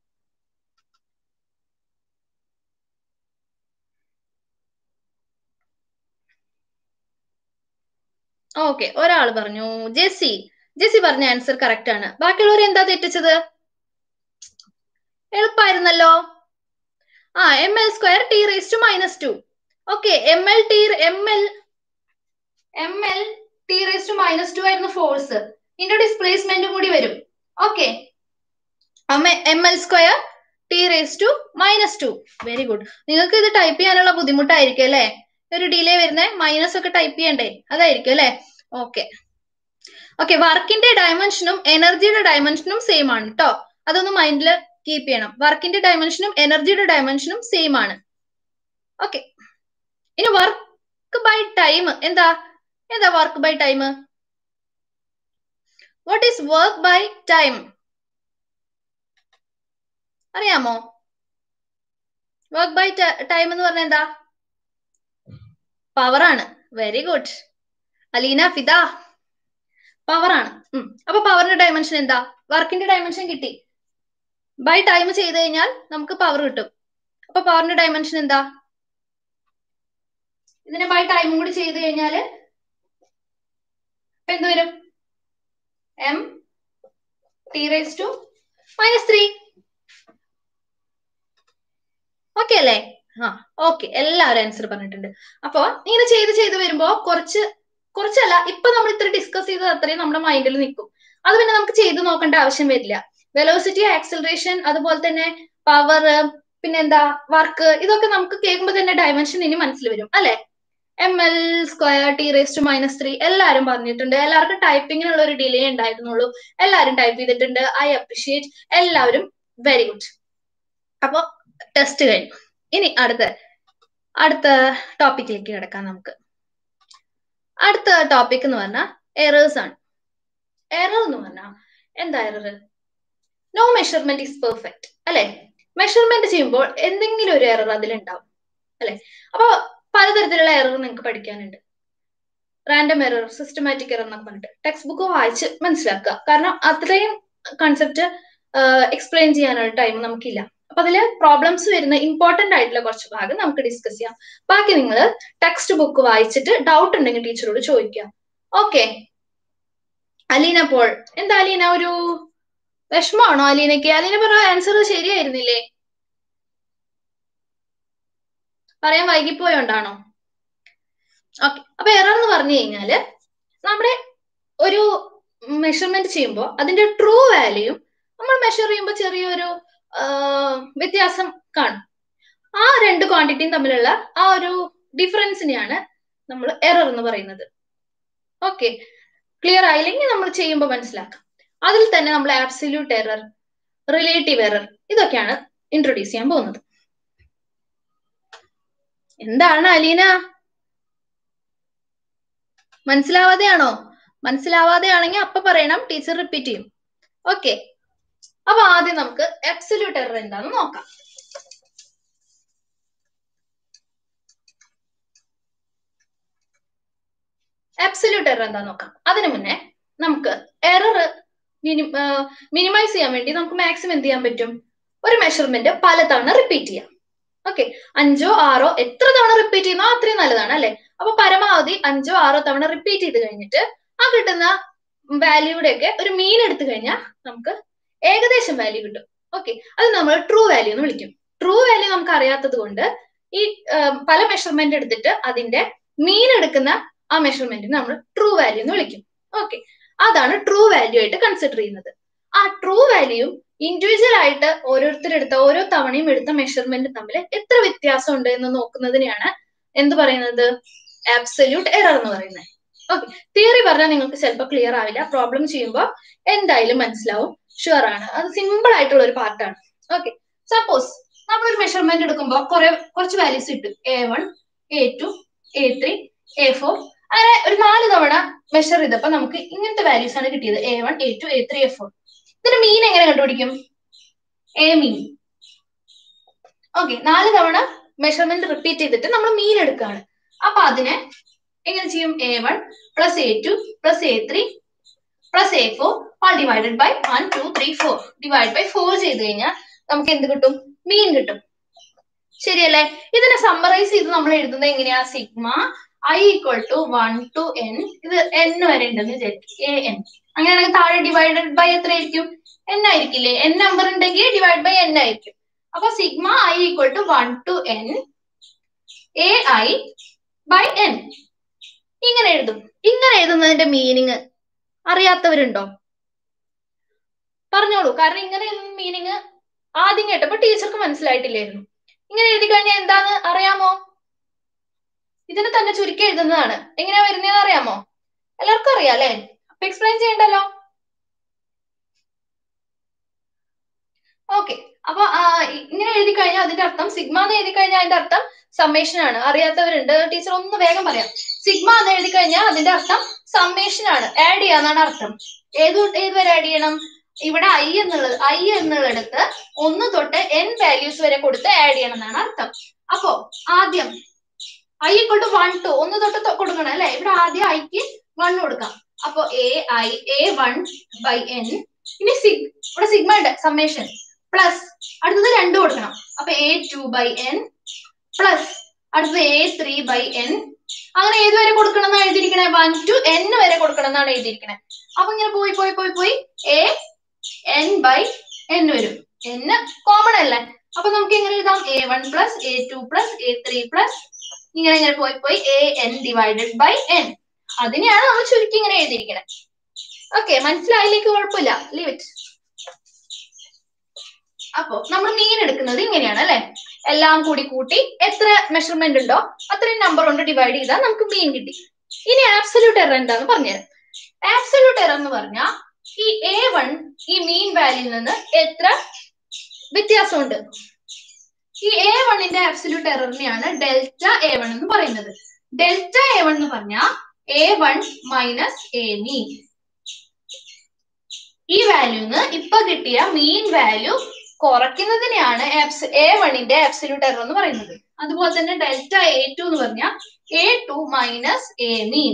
ഓക്കെ ഒരാൾ പറഞ്ഞു ജെസ്സി ജെസ്സി പറഞ്ഞ ആൻസർ കറക്റ്റ് ആണ് ബാക്കിയുള്ളവർ എന്താ തെറ്റിച്ചത് എളുപ്പമായിരുന്നല്ലോ ആ M L square T raise to minus two okay M L T M L M L T raise to minus two ആയിരുന്നു ഫോഴ്സ് ഇതിന്റെ ഡിസ്പ്ലേസ്മെന്റും കൂടി വരും okay M L square T raise to minus two very good നിങ്ങൾക്ക് ഇത് type ചെയ്യാനുള്ള ബുദ്ധിമുട്ടായിരിക്കും അല്ലേ ഒരു ഡിലേ വരുന്നേ മൈനസ് ഒക്കെ ടൈപ്പ് ചെയ്യണ്ടേ അതായിരിക്കും അല്ലേ ഓക്കെ ഓക്കെ വർക്കിന്റെ ഡയമെൻഷനും എനർജിയുടെ ഡയമെൻഷനും സെയിം ആണ് കേട്ടോ അതൊന്ന് മൈൻഡിൽ കീപ്പ് ചെയ്യണം വർക്കിന്റെ ഡയമെൻഷനും എനർജിയുടെ ഡയമെൻഷനും സെയിം ആണ് ഓക്കെ ഇനി വർക്ക് ബൈ ടൈം എന്താ എന്താ work by time what is work by time അറിയാമോ വർക്ക് ബൈ ടൈം എന്ന് പറഞ്ഞാൽ എന്താ പവർ ആണ് very good Alina Fida power ആണ് അപ്പൊ പവറിന്റെ ഡയമെൻഷൻ എന്താ വർക്കിന്റെ ഡയമെൻഷൻ കിട്ടി ബൈ ടൈം ചെയ്ത് കഴിഞ്ഞാൽ നമുക്ക് പവർ കിട്ടും അപ്പൊ പവറിന്റെ ഡയമെൻഷൻ എന്താ ഇതിനെ ബൈ ടൈമും കൂടി ചെയ്ത് കഴിഞ്ഞാല് എന്ത് വരും M T raise to minus three okay അല്ലേ ആ ഓക്കെ എല്ലാവരും ആൻസർ പറഞ്ഞിട്ടുണ്ട് അപ്പൊ ഇങ്ങനെ ചെയ്ത് ചെയ്ത് വരുമ്പോ കുറച്ച് കുറച്ചല്ല ഇപ്പൊ നമ്മൾ ഇത്ര ഡിസ്കസ് ചെയ്തത് അത്രയും നമ്മുടെ മൈൻഡിൽ നിൽക്കും അത് പിന്നെ നമുക്ക് ചെയ്ത് നോക്കേണ്ട ആവശ്യം വരില്ല വെലോസിറ്റി ആക്സിലറേഷൻ അതുപോലെ തന്നെ പവർ പിന്നെന്താ വർക്ക് ഇതൊക്കെ നമുക്ക് കേൾക്കുമ്പോൾ തന്നെ ഡയമെൻഷൻ ഇനി മനസ്സിൽ വരും അല്ലെ M L square T raise to minus three എല്ലാവരും പറഞ്ഞിട്ടുണ്ട് എല്ലാവർക്കും ടൈപ്പിങ്ങിനുള്ള ഒരു ഡിലേ ഉണ്ടായിരുന്നുള്ളൂ എല്ലാവരും ടൈപ്പ് ചെയ്തിട്ടുണ്ട് ഐ അപ്രിഷിയേറ്റ് എല്ലാവരും വെരി ഗുഡ് അപ്പൊ ടെസ്റ്റ് കഴിഞ്ഞു ഇനി അടുത്ത അടുത്ത ടോപ്പിക്കിലേക്ക് കിടക്കാം നമുക്ക് അടുത്ത ടോപ്പിക് എന്ന് പറഞ്ഞാൽ എറേഴ്സ് ആണ് എറർ എന്ന് പറഞ്ഞാൽ എന്താ error no measurement is perfect അല്ലെ മെഷർമെന്റ് ചെയ്യുമ്പോൾ എന്തെങ്കിലും ഒരു എറർ അതിലുണ്ടാവും അല്ലെ അപ്പൊ പലതരത്തിലുള്ള എറർ നിങ്ങൾക്ക് പഠിക്കാനുണ്ട് റാൻഡം എറർ സിസ്റ്റമാറ്റിക് എറർ എന്നൊക്കെ പറഞ്ഞിട്ട് ടെക്സ്റ്റ് ബുക്ക് വായിച്ച് മനസ്സിലാക്കുക കാരണം അത്രയും കൺസെപ്റ്റ് എക്സ്പ്ലെയിൻ ചെയ്യാനുള്ള ടൈം നമുക്കില്ല അപ്പൊ അതില് പ്രോബ്ലംസ് വരുന്ന ഇമ്പോർട്ടന്റ് ആയിട്ടുള്ള കുറച്ച് ഭാഗം നമുക്ക് ഡിസ്കസ് ചെയ്യാം ബാക്കി നിങ്ങൾ ടെക്സ്റ്റ് ബുക്ക് വായിച്ചിട്ട് ഡൗട്ട് ഉണ്ടെങ്കിൽ ടീച്ചറോട് ചോദിക്കാം ഓക്കെ അലീന പോൾ എന്താ അലീന ഒരു വിഷമാണോ അലീനയ്ക്ക് അലീന പറഞ്ഞ ആൻസർ ശരിയായിരുന്നില്ലേ പറയാൻ വൈകിപ്പോയോണ്ടാണോ ഓക്കെ അപ്പൊ എറർ എന്ന് പറഞ്ഞു കഴിഞ്ഞാല് നമ്മുടെ ഒരു മെഷർമെന്റ് ചെയ്യുമ്പോൾ അതിന്റെ ട്രൂ വാല്യൂയും നമ്മൾ മെഷർ ചെയ്യുമ്പോൾ ചെറിയൊരു വ്യത്യാസം കാണും ആ രണ്ട് ക്വാണ്ടിറ്റിയും തമ്മിലുള്ള ആ ഒരു ഡിഫറൻസിനെയാണ് നമ്മൾ എറർ എന്ന് പറയുന്നത് ഓക്കെ ക്ലിയർ ആയില്ലെങ്കിൽ നമ്മൾ ചെയ്യുമ്പോൾ മനസ്സിലാക്കാം അതിൽ തന്നെ നമ്മൾ ആബ്സല്യൂട്ട് എറർ റിലേറ്റീവ് എറർ ഇതൊക്കെയാണ് ഇൻട്രൊഡ്യൂസ് ചെയ്യാൻ പോകുന്നത് എന്താണ് അലീന മനസ്സിലാവാതെയാണോ മനസ്സിലാവാതെയാണെങ്കിൽ അപ്പൊ പറയണം ടീച്ചർ റിപ്പീറ്റ് ചെയ്യും ഓക്കെ അപ്പൊ ആദ്യം നമുക്ക് എബ്സല്യൂട്ട് എറർ എന്താന്ന് നോക്കാം ആബ്സല്യൂട്ട് എറർ എന്താ നോക്കാം അതിനു മുന്നേ നമുക്ക് എറർ മിനിമൈസ് ചെയ്യാൻ വേണ്ടി നമുക്ക് മാക്സിമം എന്ത് ചെയ്യാൻ പറ്റും ഒരു മെഷർമെന്റ് പലതവണ റിപ്പീറ്റ് ചെയ്യാം ഓക്കെ അഞ്ചോ ആറോ എത്ര തവണ റിപ്പീറ്റ് ചെയ്യുന്നോ അത്രയും നല്ലതാണ് അല്ലെ അപ്പൊ പരമാവധി അഞ്ചോ ആറോ തവണ റിപ്പീറ്റ് ചെയ്ത് കഴിഞ്ഞിട്ട് ആ കിട്ടുന്ന വാല്യൂയുടെ ഒക്കെ ഒരു മീൻ എടുത്തു കഴിഞ്ഞാൽ നമുക്ക് ഏകദേശം വാല്യൂ കിട്ടും ഓക്കെ അത് നമ്മൾ ട്രൂ വാല്യൂ എന്ന് വിളിക്കും ട്രൂ വാല്യൂ നമുക്ക് അറിയാത്തത് കൊണ്ട് ഈ പല മെഷർമെന്റ് എടുത്തിട്ട് അതിന്റെ മീൻ എടുക്കുന്ന ആ മെഷർമെന്റിന് നമ്മൾ ട്രൂ വാല്യൂ എന്ന് വിളിക്കും ഓക്കെ അതാണ് ട്രൂ വാല്യൂ ആയിട്ട് കൺസിഡർ ചെയ്യുന്നത് ആ ട്രൂ വാല്യൂയും ഇൻഡിവിജ്വൽ ആയിട്ട് ഓരോരുത്തരെടുത്ത ഓരോ തവണയും എടുത്ത മെഷർമെന്റ് തമ്മിൽ എത്ര വ്യത്യാസം ഉണ്ട് എന്ന് നോക്കുന്നതിനെയാണ് എന്ത് പറയുന്നത് ആബ്സല്യൂട്ട് എറർ എന്ന് പറയുന്നത് ഓക്കെ തിയറി പറഞ്ഞാൽ നിങ്ങൾക്ക് ചിലപ്പോൾ ക്ലിയർ ആവില്ല പ്രോബ്ലം ചെയ്യുമ്പോൾ എന്തായാലും മനസ്സിലാവും ഷുവർ ആണ് അത് സിമ്പിൾ ആയിട്ടുള്ള ഒരു പാർട്ടാണ് ഓക്കെ സപ്പോസ് നമ്മളൊരു മെഷർമെന്റ് എടുക്കുമ്പോൾ കുറെ കുറച്ച് വാല്യൂസ് കിട്ടും A one A two A three A four അങ്ങനെ ഒരു നാല് തവണ മെഷർ ചെയ്തപ്പോ നമുക്ക് ഇങ്ങനത്തെ വാല്യൂസ് ആണ് കിട്ടിയത് A one A two A three A four ഇതിന്റെ മീൻ എങ്ങനെ കണ്ടുപിടിക്കും എ മീൻ ഓക്കെ നാല് തവണ മെഷർമെന്റ് റിപ്പീറ്റ് ചെയ്തിട്ട് നമ്മൾ മീൻ എടുക്കുകയാണ് അപ്പൊ അതിനെ എങ്ങനെ ചെയ്യും A one plus A two plus A three plus A four all divided by one two three four divide by four ചെയ്ത് കഴിഞ്ഞാൽ നമുക്ക് എന്ത് കിട്ടും മീൻ കിട്ടും ശരിയല്ലേ ഇതിനെ സമ്മറൈസ് ചെയ്ത് നമ്മൾ എഴുതുന്നത് എങ്ങനെയാ sigma I equal to one to N ഇത് എൻ വരെ ഉണ്ടെന്ന് വിചാരിക്കും എ എൻ അങ്ങനെയാണെങ്കിൽ താഴെ ഡിവൈഡഡ് ബൈ എത്ര ആയിരിക്കും എൻ ആയിരിക്കില്ലേ എൻ നമ്പർ ഉണ്ടെങ്കിൽ ഡിവൈഡ് ബൈ എൻ ആയിരിക്കും അപ്പൊ sigma I equal to one to N A I by N ഇങ്ങനെ എഴുതും ഇങ്ങനെ എഴുതുന്നതിന്റെ മീനിങ് അറിയാത്തവരുണ്ടോ പറഞ്ഞോളൂ കാരണം ഇങ്ങനെ മീനിങ് ആദ്യം കേട്ടപ്പോ ടീച്ചർക്ക് മനസ്സിലായിട്ടില്ലായിരുന്നു ഇങ്ങനെ എഴുതി കഴിഞ്ഞാൽ എന്താന്ന് അറിയാമോ ഇതിനെ തന്നെ ചുരുക്കി എഴുതുന്നതാണ് എങ്ങനെയാ വരുന്നതെന്ന് അറിയാമോ എല്ലാവർക്കും അറിയാം അല്ലെ അപ്പൊ എക്സ്പ്ലെയിൻ ചെയ്യണ്ടല്ലോ ഓക്കെ അപ്പൊ ഇങ്ങനെ എഴുതി കഴിഞ്ഞാൽ അതിന്റെ അർത്ഥം സിഗ്മ എന്ന് എഴുതി കഴിഞ്ഞാൽ അതിന്റെ അർത്ഥം സമ്മേഷൻ ആണ് അറിയാത്തവരുണ്ട് ടീച്ചർ ഒന്ന് വേഗം പറയാം സിഗ്മ എന്ന് എഴുതി കഴിഞ്ഞാൽ അതിന്റെ അർത്ഥം സമ്മേഷൻ ആണ് ആഡ് ചെയ്യാന്നാണ് അർത്ഥം ഏത് ഏത് വരെ ആഡ് ചെയ്യണം ഇവിടെ ഐ എന്നുള്ളത് ഐ എന്നുള്ളിടത്ത് ഒന്ന് തൊട്ട് എൻ വാല്യൂസ് വരെ കൊടുത്ത് ആഡ് ചെയ്യണം എന്നാണ് അർത്ഥം അപ്പോ ആദ്യം I equal to one to ഒന്ന് തൊട്ട് കൊടുക്കണം അല്ലെ ഇവിടെ ആദ്യം ഐക്ക് വൺ കൊടുക്കാം അപ്പൊ A I A one by N ഇനി സിഗ് ഇവിടെ സിഗ്മ ഉണ്ട് സമ്മേഷൻ പ്ലസ് അടുത്തത് രണ്ട് കൊടുക്കണം അപ്പൊ A two by N plus അടുത്തത് എ ത്രീ ബൈ എൻ അങ്ങനെ ഏത് വരെ കൊടുക്കണം എന്നാണ് എഴുതിയിരിക്കണേ വൺ ടു എൻ വരെ കൊടുക്കണം എന്നാണ് എഴുതിയിരിക്കണേ അപ്പൊ ഇങ്ങനെ പോയി പോയി പോയി പോയി എ എൻ ബൈ എൻ വരും എൻ കോമൺ അല്ലേ അപ്പൊ നമുക്ക് എങ്ങനെ എഴുതാം A one plus A two plus A three plus ഇങ്ങനെ ഇങ്ങനെ പോയി പോയി A N divided by N അതിനെയാണ് നമ്മൾ ചുരുക്കി ഇങ്ങനെ എഴുതിയിരിക്കണേ ഓക്കെ മനസ്സിലായില്ലെങ്കിൽ കുഴപ്പമില്ല ലീവ് ഇറ്റ് അപ്പോ നമ്മൾ മീൻ എടുക്കുന്നത് ഇങ്ങനെയാണ് അല്ലെ എല്ലാം കൂടി കൂട്ടി എത്ര മെഷർമെന്റ് ഉണ്ടോ അത്രയും നമ്പർ കൊണ്ട് ഡിവൈഡ് ചെയ്താൽ നമുക്ക് മീൻ കിട്ടി ഇനി ആബ്സല്യൂട്ട് എറർ എന്താന്ന് പറഞ്ഞുതരാം ആബ്സല്യൂട്ട് എറർ എന്ന് പറഞ്ഞാൽ ഈ എ വൺ ഈ മീൻ വാല്യൂയിൽ നിന്ന് എത്ര വ്യത്യാസമുണ്ട് ഈ എ വണ്ണിന്റെ ആബ്സല്യൂട്ട് എററിനെയാണ് ഡെൽറ്റ എ വൺ എന്ന് പറയുന്നത് ഡെൽറ്റ എ വൺ എന്ന് പറഞ്ഞാൽ A one minus A mean ഈ വാല്യൂന്ന് ഇപ്പൊ കിട്ടിയ മീൻ വാല്യൂ കുറയ്ക്കുന്നതിനെയാണ് എ വണ്ണിന്റെ ആബ്സല്യൂട്ട് എറർ എന്ന് പറയുന്നത് അതുപോലെ തന്നെ ഡെൽറ്റ എ ടു എന്ന് പറഞ്ഞാൽ A two minus A mean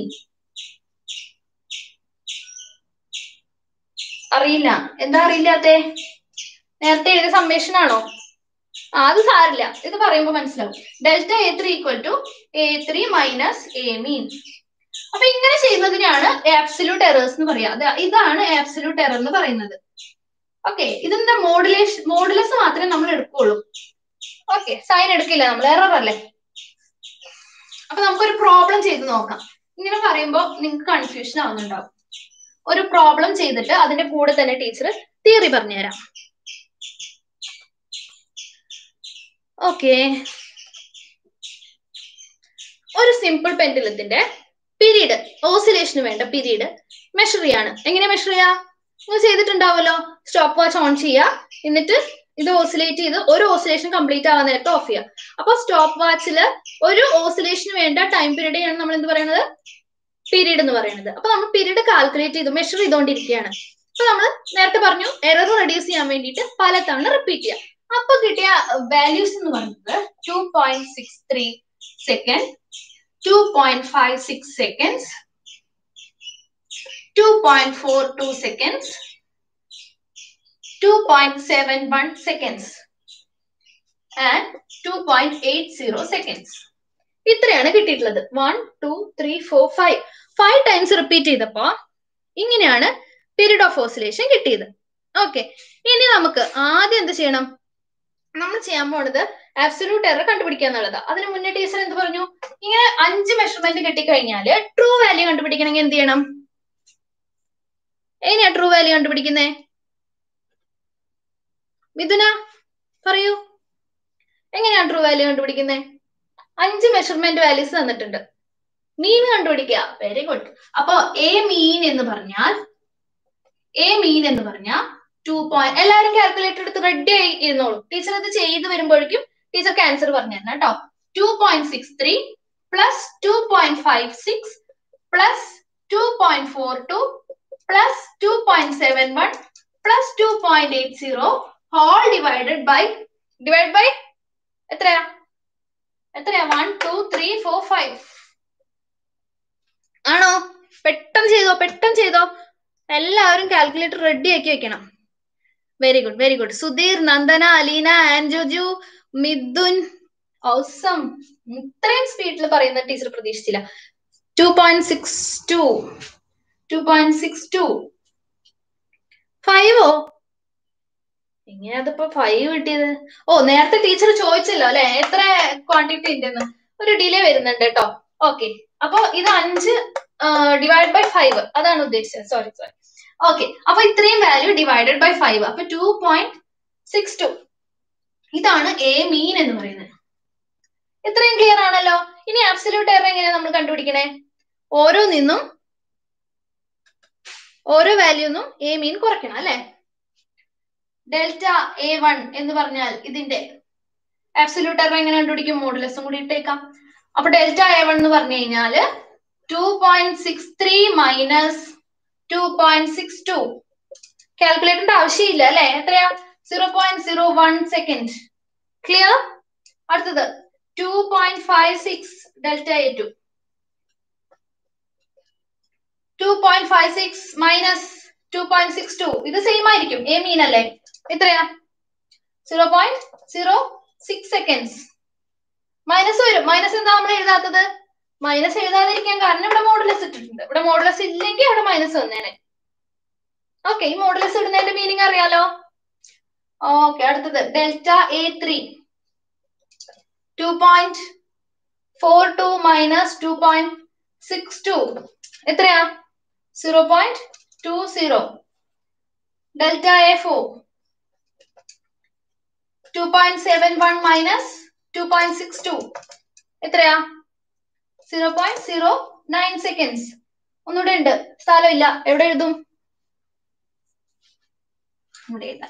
അറിയില്ല എന്താ അറിയില്ലാത്തെ നേരത്തെ എഴുതിയ സമ്മേഷൻ ആണോ ആ അത് സാരില്ല ഇത് പറയുമ്പോൾ മനസ്സിലാവും delta A three equal to A three minus A mean അപ്പൊ ഇങ്ങനെ ചെയ്യുന്നതിനാണ് ആബ്സല്യൂട്ട് എറേഴ്സ് എന്ന് പറയാ ഇതാണ് ആബ്സല്യൂട്ട് എറർ എന്ന് പറയുന്നത് ഓക്കെ ഇതിന്റെ മോഡുലേഷൻ മോഡുലസ് മാത്രമേ നമ്മൾ എടുക്കുള്ളൂ ഓക്കെ സൈൻ എടുക്കില്ല നമ്മൾ എറർ അല്ലേ അപ്പൊ നമുക്കൊരു പ്രോബ്ലം ചെയ്ത് നോക്കാം ഇങ്ങനെ പറയുമ്പോൾ നിങ്ങൾക്ക് കൺഫ്യൂഷൻ ആവുന്നുണ്ടാവും ഒരു പ്രോബ്ലം ചെയ്തിട്ട് അതിന്റെ കൂടെ തന്നെ ടീച്ചർ തിയറി പറഞ്ഞുതരാം ഓക്കെ ഒരു സിമ്പിൾ പെൻഡുലത്തിന്റെ പീരീഡ് ഓസിലേഷന് വേണ്ട പീരീഡ് മെഷർ ചെയ്യാണ് എങ്ങനെ മെഷർ ചെയ്യാ നിങ്ങൾ ചെയ്തിട്ടുണ്ടാവുമല്ലോ സ്റ്റോപ്പ് വാച്ച് ഓൺ ചെയ്യുക എന്നിട്ട് ഇത് ഓസിലേറ്റ് ചെയ്ത് ഒരു ഓസിലേഷൻ കംപ്ലീറ്റ് ആവാൻ നേരത്തെ ഓഫ് ചെയ്യുക അപ്പൊ സ്റ്റോപ്പ് വാച്ചിൽ ഒരു ഓസിലേഷന് വേണ്ട ടൈം പീരീഡ് നമ്മൾ എന്ത് പറയുന്നത് പീരീഡ് എന്ന് പറയുന്നത് അപ്പൊ നമ്മൾ പീരീഡ് കാൽക്കുലേറ്റ് ചെയ്ത് മെഷർ ചെയ്തുകൊണ്ടിരിക്കുകയാണ് അപ്പൊ നമ്മൾ നേരത്തെ പറഞ്ഞു എറർ റെഡ്യൂസ് ചെയ്യാൻ വേണ്ടിയിട്ട് പല തവണ റിപ്പീറ്റ് ചെയ്യാം അപ്പൊ കിട്ടിയ വാല്യൂസ് എന്ന് പറയുന്നത് two point six three second two point five six seconds two point four two seconds two point seven one seconds and two point eight zero seconds ഇത്രയാണ് കിട്ടിയിട്ടുള്ളത് one two three four five five times repeat ചെയ്തപ്പോ ഇങ്ങനെയാണ് period of oscillation കിട്ടിയത് okay ഇനി നമുക്ക് ആദ്യം എന്ത് ചെയ്യണം നമ്മൾ ചെയ്യാൻ പോണത് ആബ്സല്യൂട്ട് എറർ കണ്ടുപിടിക്കുക എന്നുള്ളത് അതിന് മുന്നേ ടീച്ചർ എന്ത് പറഞ്ഞു ഇങ്ങനെ അഞ്ച് മെഷർമെന്റ് കിട്ടിക്കഴിഞ്ഞാല് ട്രൂ വാല്യൂ കണ്ടുപിടിക്കണമെങ്കിൽ എന്ത് ചെയ്യണം എങ്ങനെയാ ട്രൂ വാല്യൂ കണ്ടുപിടിക്കുന്നേ മിഥുന പറയൂ എങ്ങനെയാ ട്രൂ വാല്യൂ കണ്ടുപിടിക്കുന്നേ അഞ്ച് മെഷർമെന്റ് വാല്യൂസ് തന്നിട്ടുണ്ട് മീൻ കണ്ടുപിടിക്കുക വെരി ഗുഡ് അപ്പോ എ മീൻ എന്ന് പറഞ്ഞാൽ എ മീൻ എന്ന് പറഞ്ഞാൽ ടു പോയിന്റ് എല്ലാവരും കാൽക്കുലേറ്റർ എടുത്ത് റെഡി ആയി ഇരുന്നോളൂ ടീച്ചർ ഇത് ചെയ്ത് വരുമ്പോഴേക്കും ടീച്ചർക്ക് ആൻസർ പറഞ്ഞു തരണം കേട്ടോ two point six three plus two point five six plus two point four two plus two point seven one plus two point eight zero whole divided by divide by എത്രയാ എത്രയാ one two three four five ആണോ പെട്ടെന്ന് ചെയ്തോ പെട്ടെന്ന് ചെയ്തോ എല്ലാവരും calculator ready ആക്കി വെക്കണം very good very good Sudheer Nandana Aleena ആൻജോജു Mithun ഔസം ഇത്രയും സ്പീഡിൽ പറയുന്ന ടീച്ചർ പ്രതീക്ഷിച്ചില്ല to point six to two point six to ഫൈവോ എങ്ങനെയാ അതിപ്പോ ഫൈവ് കിട്ടിയത് ഓ നേരത്തെ ടീച്ചർ ചോദിച്ചല്ലോ അല്ലെ എത്ര ക്വാണ്ടിറ്റി ഉണ്ടെന്ന് ഒരു ഡിലേ വരുന്നുണ്ട് കേട്ടോ ഓക്കെ അപ്പൊ ഇത് അഞ്ച് ഡിവൈഡ് ബൈ ഫൈവ് അതാണ് ഉദ്ദേശിച്ചത് സോറി സോറി ഓക്കെ അപ്പൊ ഇത്രയും വാല്യൂ ഡിവൈഡഡ് ബൈ ഫൈവ് അപ്പൊ ടു പോയിന്റ് സിക്സ് ടു ഇതാണ് എ മീൻ എന്ന് പറയുന്നത് ഇത്രയും ക്ലിയർ ആണല്ലോ ഇനി ആബ്സല്യൂട്ട് എറർ എങ്ങനെയാ നമ്മൾ കണ്ടുപിടിക്കണേ ഓരോ നിന്നും ഓരോ വാല്യൂന്നും എ മീൻ കുറയ്ക്കണം അല്ലെ ഡെൽറ്റ എ വൺ എന്ന് പറഞ്ഞാൽ ഇതിന്റെ ആബ്സല്യൂട്ട് എറർ എങ്ങനെ കണ്ടുപിടിക്കും മോഡുലസും കൂടി ഇട്ടേക്കാം അപ്പൊ ഡെൽറ്റ എ വൺ എന്ന് പറഞ്ഞു കഴിഞ്ഞാല് two point six three minus two point six two കാൽക്കുലേറ്ററിന്റെ ആവശ്യമില്ല അല്ലെ എത്രയാ zero point zero one second clear അടുത്തത് two point five six delta A two two point five six minus two point six two ഇത് same ആയിരിക്കും A mean അല്ലേ എത്രയാ zero point zero six seconds minus വരും minus എന്താ നമ്മൾ എഴുതാത്തത് minus എഴുതാതിരിക്കാൻ കാരണം ഇവിടെ മോഡുലസ് ഇട്ടിട്ടുണ്ട് ഇവിടെ മോഡുലസ് ഇല്ലെങ്കിൽ അവിടെ മൈനസ് വന്നേനെ ഓക്കെ ഈ മോഡുലസ് ഇടുന്നതിന്റെ മീനിങ് അറിയാലോ ഓക്കെ അടുത്തത് delta A three two point four two minus two point six two എത്രയാ zero point two zero delta a four two point seven one minus two point six two എത്രയാ zero point zero nine seconds ഒന്നുകൂടെ ഉണ്ട് സ്ഥലമില്ല എവിടെ എഴുതും ഇവിടെ എഴുതാം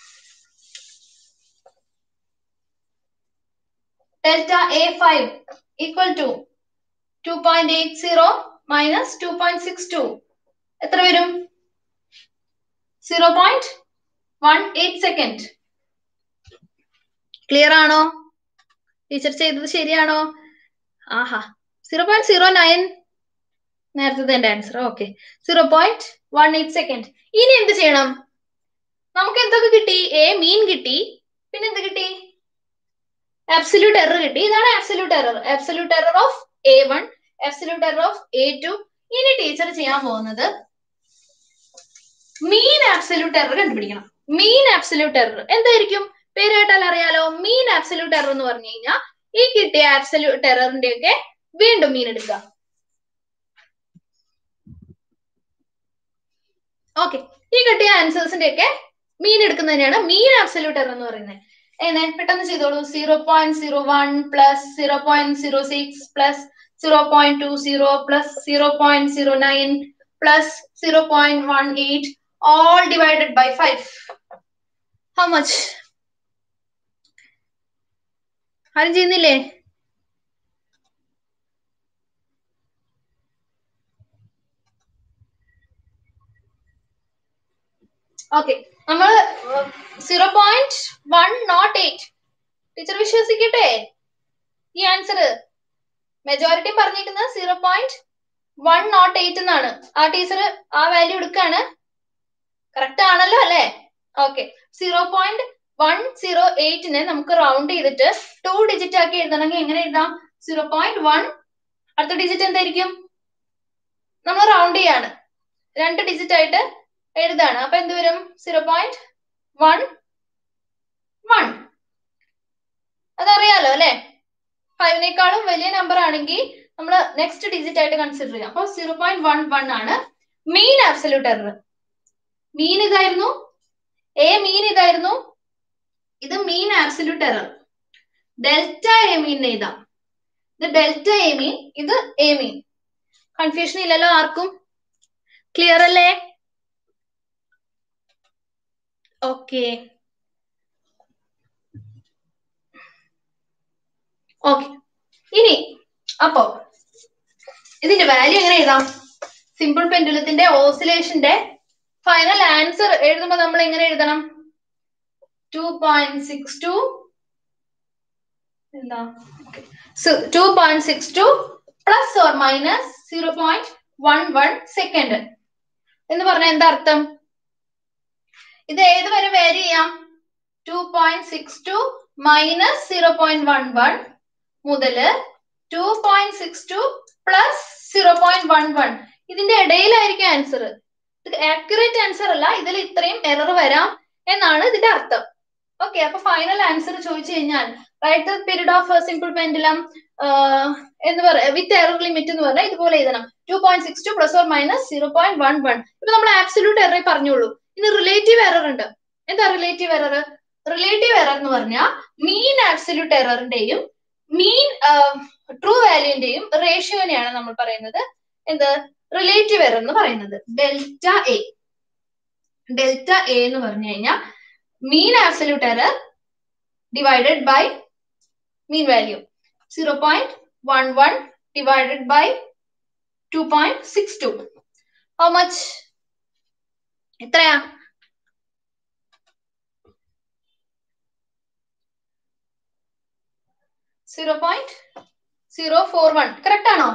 delta a five equal to two point eight zero minus two point six two എത്ര വരും zero point one eight second clear ആണോ ടീച്ചർ ചെയ്തത് ശരിയാണോ ആഹാ സീറോ പോയിന്റ് സീറോ നയൻ നേരത്തെ എന്റെ answer okay zero point one eight second ഇനി എന്ത് ചെയ്യണം നമുക്ക് എന്തൊക്കെ കിട്ടി എ മീൻ കിട്ടി പിന്നെ എന്ത് കിട്ടി ആബ്സല്യൂട്ട് എറർ കിട്ടി ഇതാണ് absolute error absolute error of a one absolute error of a two ഇനി ടീച്ചർ ചെയ്യാൻ പോകുന്നത് മീൻ ആബ്സല്യൂട്ട് എറർ കണ്ടുപിടിക്കണം മീൻ ആബ്സല്യൂട്ട് എറർ എന്തായിരിക്കും പേര് കേട്ടാൽ അറിയാലോ മീൻ ആബ്സല്യൂട്ട് എറർ എന്ന് പറഞ്ഞു കഴിഞ്ഞാൽ ഈ കിട്ടിയ ആബ്സല്യൂട്ട് എററിന്റെ ഒക്കെ വീണ്ടും മീൻ എടുക്കുക ഓക്കെ ഈ കിട്ടിയ ആൻസേഴ്സിന്റെ ഒക്കെ മീൻ എടുക്കുന്നതിനാണ് മീൻ ആബ്സല്യൂട്ട് എറർ എന്ന് പറയുന്നത് എന്നെ പെട്ടെന്ന് ചെയ്തോളൂ zero point zero one plus zero point zero six plus zero point two zero plus zero point zero nine plus zero point one eight all divided by 5. How much? ആരും ചെയ്യുന്നില്ലേ okay നമ്മൾ zero point one nought eight teacher വിശ്വസിക്കട്ടെ ഈ answer majority പറഞ്ഞിരിക്കുന്നത് zero point one nought eight എന്നാണ് ആ teacher ആ value എടുക്കാണ് കറക്റ്റ് ആണല്ലോ അല്ലെ okay zero point one zero എയ്റ്റിനെ നമുക്ക് റൗണ്ട് ചെയ്തിട്ട് ടു ഡിജിറ്റ് ആക്കി എഴുതണമെങ്കിൽ എങ്ങനെ എഴുതാം സീറോ പോയിന്റ് വൺ അടുത്ത ഡിജിറ്റ് എന്തായിരിക്കും നമ്മൾ റൗണ്ട് ചെയ്യാണ് രണ്ട് ഡിജിറ്റ് ആയിട്ട് എഴുതാണ് അപ്പൊ എന്ത് വരും സീറോ പോയിന്റ് വൺ വൺ അതറിയാലോ അല്ലെ ഫൈവിനേക്കാളും വലിയ നമ്പർ ആണെങ്കിൽ നമ്മൾ നെക്സ്റ്റ് ഡിജിറ്റ് ആയിട്ട് കൺസിഡർ ചെയ്യാം അപ്പൊ സീറോ പോയിന്റ് വൺ വൺ ആണ് മീൻ ആബ്സല്യൂട്ട് എറർ മീൻ ഇതായിരുന്നു എ മീൻ ഇതായിരുന്നു ഇത് mean absolute error delta a mean എഴുതാം ഇത് ഡെൽറ്റ എ മീൻ ഇത് എ മീൻ കൺഫ്യൂഷൻ ഇല്ലല്ലോ ആർക്കും ക്ലിയർ അല്ലേ ഓക്കെ ഓക്കെ ഇനി അപ്പോ ഇതിന്റെ വാല്യൂ എങ്ങനെ എഴുതാം സിമ്പിൾ പെൻഡുലത്തിന്റെ ഓസിലേഷന്റെ ഫൈനൽ ആൻസർ എഴുതുമ്പോൾ നമ്മൾ എങ്ങനെ എഴുതണം ടു പോയിന്റ് സിക്സ് ടു എന്താ two point six two plus or minus zero point one one second എന്ന് പറഞ്ഞാൽ എന്താ അർത്ഥം ഇത് ഏത് വരെ വേരി ചെയ്യാം two point six two minus zero point one one മുതല് two point six two plus zero point one one ഇതിന്റെ ഇടയിലായിരിക്കും ആൻസർ ഇത് ആക്യുറേറ്റ് ആൻസർ അല്ല ഇതിൽ ഇത്രയും എറർ വരാം എന്നാണ് ഇതിന്റെ അർത്ഥം ഓക്കെ അപ്പൊ ഫൈനൽ ആൻസർ ചോദിച്ചു കഴിഞ്ഞാൽ write period of simple pendulum എന്ന് പറയാം വിത്ത് എറർ ലിമിറ്റ് എന്ന് പറഞ്ഞാൽ ഇതുപോലെ എഴുതണം two point six two plus or minus zero point one one ഇപ്പൊ നമ്മൾ ആബ്സല്യൂട്ട് എറർ പറഞ്ഞോളൂ ഇനി റിലേറ്റീവ് എറർ ഉണ്ട് എന്താ റിലേറ്റീവ് എറർ റിലേറ്റീവ് എറർ എന്ന് പറഞ്ഞാൽ മീൻ ആബ്സല്യൂട്ട് എററിന്റെയും മീൻ ട്രൂ വാല്യൂന്റെയും റേഷ്യോനെയാണ് നമ്മൾ പറയുന്നത് എന്ത് റിലേറ്റീവ് എറർ എന്ന് പറയുന്നത് ഡെൽറ്റ എ ഡെൽറ്റ എ എന്ന് പറഞ്ഞു കഴിഞ്ഞാൽ mean absolute error divided by mean value zero point one one divided by two point six two how much എത്രയാ zero point zero four one correct ആണോ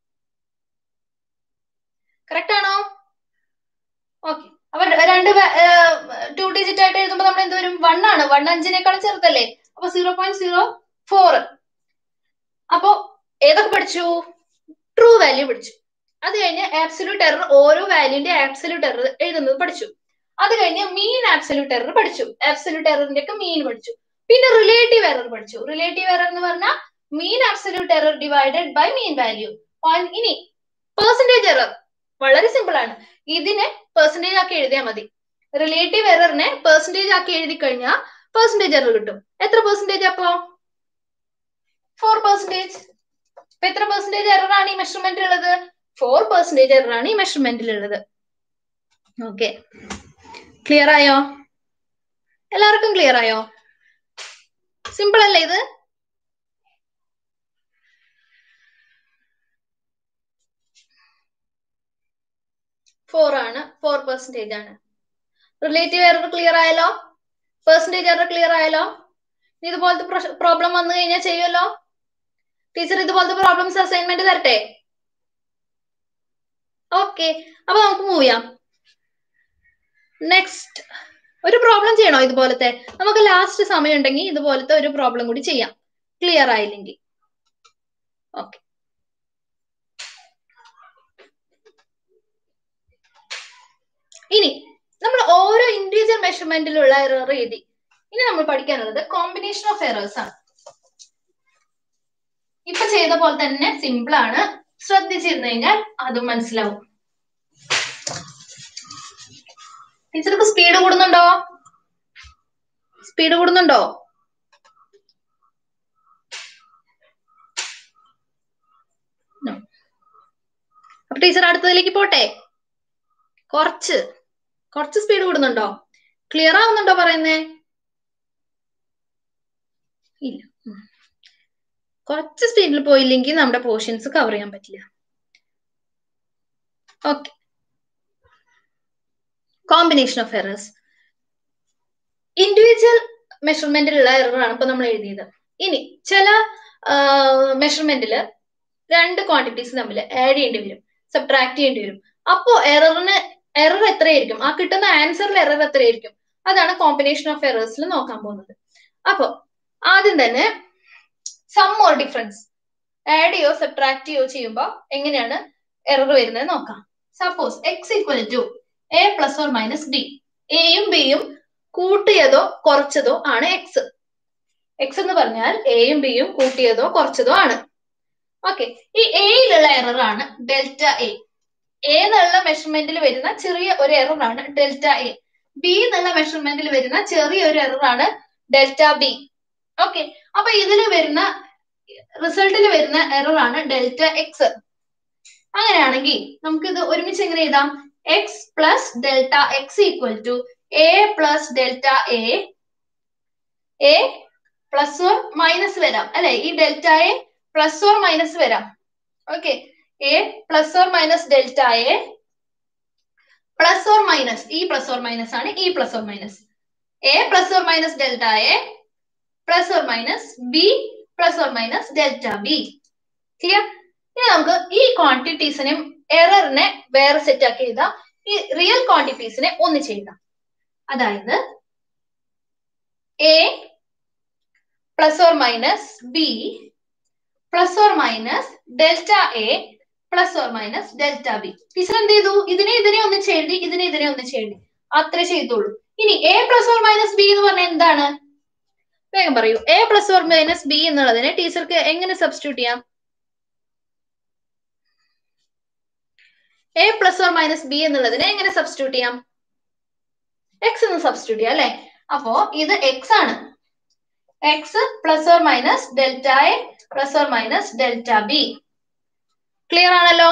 correct ആണോ okay അപ്പൊ രണ്ട് two digit ആയിട്ട് എഴുതുമ്പോൾ നമ്മൾ എന്ത് വരും വൺ ആണ് വൺ അഞ്ചിനേക്കാളും ചെറുതല്ലേ അപ്പൊ സീറോ പോയിന്റ് സീറോ ഫോർ അപ്പോ ഏതൊക്കെ പഠിച്ചു ട്രൂ വാല്യൂ പഠിച്ചു അത് കഴിഞ്ഞ് ആബ്സല്യൂട്ട് എറർ ഓരോ വാല്യൂന്റെ ആബ്സല്യൂട്ട് എറർ എഴുതുന്നത് പഠിച്ചു അത് കഴിഞ്ഞ് മീൻ ആബ്സല്യൂട്ട് എറർ പഠിച്ചു ആബ്സല്യൂട്ട് എററിന്റെ ഒക്കെ മീൻ പഠിച്ചു പിന്നെ റിലേറ്റീവ് എറർ പഠിച്ചു റിലേറ്റീവ് എറർ എന്ന് പറഞ്ഞാൽ mean absolute error divided by mean value ഇനി പെർസെന്റേജ് എറർ വളരെ സിമ്പിൾ ആണ് ഇതിനെ പെർസെന്റേജ് ആക്കി എഴുതിയാൽ മതി റിലേറ്റീവ് എററിനെ പെർസെന്റേജ് ആക്കി എഴുതി കഴിഞ്ഞാൽ പെർസെന്റേജ് എറർ കിട്ടും എത്ര പെർസെന്റേജ് അപ്പോ ഫോർ പെർസെന്റേജ് ഇപ്പൊ എത്ര പെർസെന്റേജ് എറർ ആണ് ഈ മെഷർമെന്റിൽ ഉള്ളത് ഫോർ പെർസെന്റേജ് എറർ ആണ് ഈ മെഷർമെന്റിൽ ഉള്ളത് ഓക്കെ ക്ലിയർ ആയോ എല്ലാവർക്കും ക്ലിയർ ആയോ സിമ്പിൾ അല്ലേ ഇത് ഫോർ ആണ് ഫോർ പെർസെന്റേജ് ആണ് റിലേറ്റീവ് എറർ ക്ലിയർ ആയല്ലോ പെർസെന്റേജ് എറർ ക്ലിയർ ആയല്ലോ ഇതുപോലത്തെ പ്രോബ്ലം വന്നു കഴിഞ്ഞാൽ ചെയ്യുമല്ലോ ടീച്ചർ ഇതുപോലത്തെ പ്രോബ്ലംസ് അസൈൻമെന്റ് തരട്ടെ ഓക്കെ അപ്പൊ നമുക്ക് മൂവ് ചെയ്യാം നെക്സ്റ്റ് ഒരു പ്രോബ്ലം ചെയ്യണോ ഇതുപോലത്തെ നമുക്ക് ലാസ്റ്റ് സമയം ഉണ്ടെങ്കിൽ ഇതുപോലത്തെ ഒരു പ്രോബ്ലം കൂടി ചെയ്യാം ക്ലിയർ ആയില്ലെങ്കിൽ ഓക്കെ ഇനി നമ്മൾ ഓരോ ഇൻഡിവിജ്വൽ മെഷർമെന്റിലുള്ള എറർ എഴുതി ഇനി നമ്മൾ പഠിക്കാനുള്ളത് കോമ്പിനേഷൻ ഓഫ് എറേഴ്സ് ആണ് ഇപ്പൊ ചെയ്ത പോലെ തന്നെ സിമ്പിൾ ആണ് ശ്രദ്ധിച്ചിരുന്നു കഴിഞ്ഞാൽ അതും മനസ്സിലാവും ടീച്ചർക്ക് സ്പീഡ് കൂടുന്നുണ്ടോ സ്പീഡ് കൂടുന്നുണ്ടോ അപ്പൊ ടീച്ചർ അടുത്തതിലേക്ക് പോട്ടെ കുറച്ച് കുറച്ച് സ്പീഡ് കൂടുന്നുണ്ടോ ക്ലിയർ ആവുന്നുണ്ടോ പറയുന്നേ ഇല്ല കുറച്ച് സ്പീഡിൽ പോയില്ലെങ്കിൽ നമ്മുടെ പോർഷൻസ് കവർ ചെയ്യാൻ പറ്റില്ല okay combination of errors individual മെഷർമെന്റിലുള്ള എററാണ് ഇപ്പൊ നമ്മൾ എഴുതിയത് ഇനി ചില മെഷർമെന്റിൽ രണ്ട് ക്വാണ്ടിറ്റീസ് തമ്മിൽ ആഡ് ചെയ്യേണ്ടി വരും സബ്ട്രാക്ട് ചെയ്യേണ്ടി വരും അപ്പോ എററിന് എറർ എത്രയായിരിക്കും ആ കിട്ടുന്ന ആൻസറിൽ എറർ എത്രയായിരിക്കും അതാണ് കോമ്പിനേഷൻ ഓഫ് എറേഴ്സിൽ നോക്കാൻ പോകുന്നത് അപ്പൊ ആദ്യം തന്നെ സം ഓർ ഡിഫറൻസ് ആഡ് ചെയ്യോ സബ്ട്രാക്ട് ചെയ്യോ ചെയ്യുമ്പോൾ എങ്ങനെയാണ് എറർ വരുന്നത് നോക്കാം suppose x equal to A plus or minus b എയും ബിയും കൂട്ടിയതോ കുറച്ചതോ ആണ് എക്സ് എക്സ് എന്ന് പറഞ്ഞാൽ എയും ബിയും കൂട്ടിയതോ കുറച്ചതോ ആണ് ഓക്കെ ഈ എയിലുള്ള എറർ ആണ് ഡെൽറ്റ എ എ എന്നുള്ള മെഷർമെന്റിൽ വരുന്ന ചെറിയ ഒരു എറർ ആണ് ഡെൽറ്റ എ ബി എന്നുള്ള മെഷർമെന്റിൽ വരുന്ന ചെറിയ ഒരു എറർ ആണ് ഡെൽറ്റ ബി ഓക്കെ അപ്പൊ ഇതിൽ വരുന്ന റിസൾട്ടിൽ വരുന്ന എറർ ആണ് ഡെൽറ്റ എക്സ് അങ്ങനെയാണെങ്കിൽ നമുക്ക് ഇത് ഒരുമിച്ച് എങ്ങനെ എഴുതാം x plus delta x equal to A plus delta a a plus or minus വരാം അല്ലെ ഈ delta a plus or minus വരാം okay a plus or minus delta a plus or minus ഈ പ്ലസ് ഓർ മൈനസ് ആണ് ഈ plus or minus a plus or minus delta a plus or minus b plus or minus delta b clear ഇനി നമുക്ക് ഈ ക്വാണ്ടിറ്റീസിനെ എററിനെ വേറെ set ആക്കി എഴുതാം ഈ റിയൽ ക്വാണ്ടിറ്റീസിനെ ഒന്നിച്ച് എഴുതാം അതായത് a plus or minus b plus or minus delta a plus or minus delta b teacher എന്ത് ചെയ്തു ഇതിനെ ഇതിനെ ഒന്നിച്ച് എഴുതി ഇതിനെ ഇതിനെ ഒന്നിച്ച് എഴുതി അത്ര ചെയ്തോളൂ ഇനി a plus or minus b എന്ന് പറഞ്ഞാൽ എന്താണ് വേഗം പറയൂ a plus or minus b എന്നുള്ളതിനെ ടീച്ചർക്ക് എങ്ങനെ സബ്സ്റ്റിറ്റ്യൂട്ട് ചെയ്യാം a plus or minus b എന്നുള്ളതിനെ എങ്ങനെ സബ്സ്റ്റിറ്റ്യൂട്ട് ചെയ്യാം എക്സ് എന്ന് സബ്സ്റ്റിറ്റ്യൂട്ട് ചെയ്യാം അല്ലെ അപ്പോ ഇത് എക്സ് ആണ് x plus or minus delta a plus or minus delta b clear ആണല്ലോ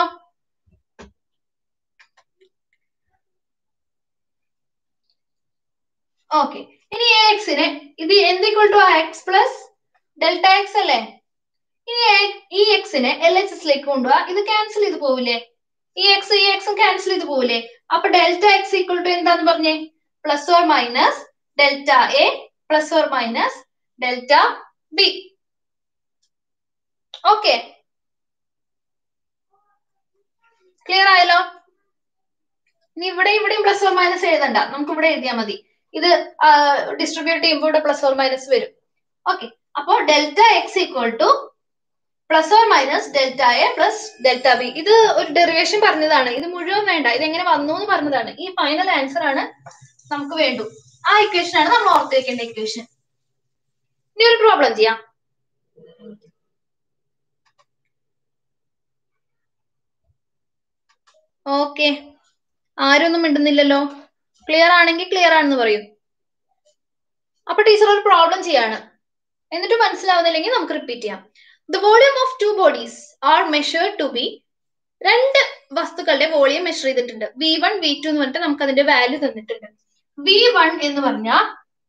ഓക്കെ ഇനി എ എക്സിനെ ഇത് എന്ത് equal to x plus delta x അല്ലേ ഇനി ഈ എക്സിനെ എൽ എച്ച് എസിലേക്ക് കൊണ്ടുപോവാ ഇത് ക്യാൻസൽ ചെയ്ത് പോവില്ലേ ഈ എക്സ് ഈ എക്സും ക്യാൻസൽ ചെയ്ത് പോവില്ലേ അപ്പൊ ഡെൽറ്റ എക്സ് ഈക്വൽ ടു എന്താന്ന് പറഞ്ഞേ plus or minus delta a plus or minus delta b okay clear ആയല്ലോ ഇനി ഇവിടെ ഇവിടെയും പ്ലസ് ഓർ മൈനസ് എഴുതണ്ട നമുക്ക് ഇവിടെ എഴുതിയാൽ മതി ഇത് ഡിസ്ട്രിബ്യൂട്ട് ചെയ്യുമ്പോൾ ഇവിടെ പ്ലസ് ഓർ മൈനസ് വരും ഓക്കെ അപ്പോ delta x equal to plus or minus delta a plus delta b ഇത് ഒരു ഡെറിവേഷൻ പറഞ്ഞതാണ് ഇത് മുഴുവൻ വേണ്ട ഇത് എങ്ങനെ വന്നു എന്ന് പറഞ്ഞതാണ് ഈ ഫൈനൽ ആൻസർ ആണ് നമുക്ക് വേണ്ടു ആ ഇക്വേഷൻ ആണ് നമ്മൾ ഓർത്ത് വെക്കേണ്ട ഇക്വേഷൻ ഇനി ഒരു പ്രോബ്ലം ചെയ്യാം ഓക്കെ ആരൊന്നും മിണ്ടുന്നില്ലല്ലോ ക്ലിയർ ആണെങ്കിൽ ക്ലിയർ ആണെന്ന് പറയൂ അപ്പൊ ടീച്ചർ ഒരു പ്രോബ്ലം ചെയ്യാണ് എന്നിട്ട് മനസ്സിലാവുന്നില്ലെങ്കിൽ നമുക്ക് റിപ്പീറ്റ് ചെയ്യാം the volume of two bodies are measured to be രണ്ട് വസ്തുക്കളുടെ വോളിയം മെഷർ ചെയ്തിട്ടുണ്ട് വി വൺ വി ടു എന്ന് പറഞ്ഞിട്ട് നമുക്ക് അതിന്റെ വാല്യൂ തന്നിട്ടുണ്ട് വി വൺ എന്ന് പറഞ്ഞാൽ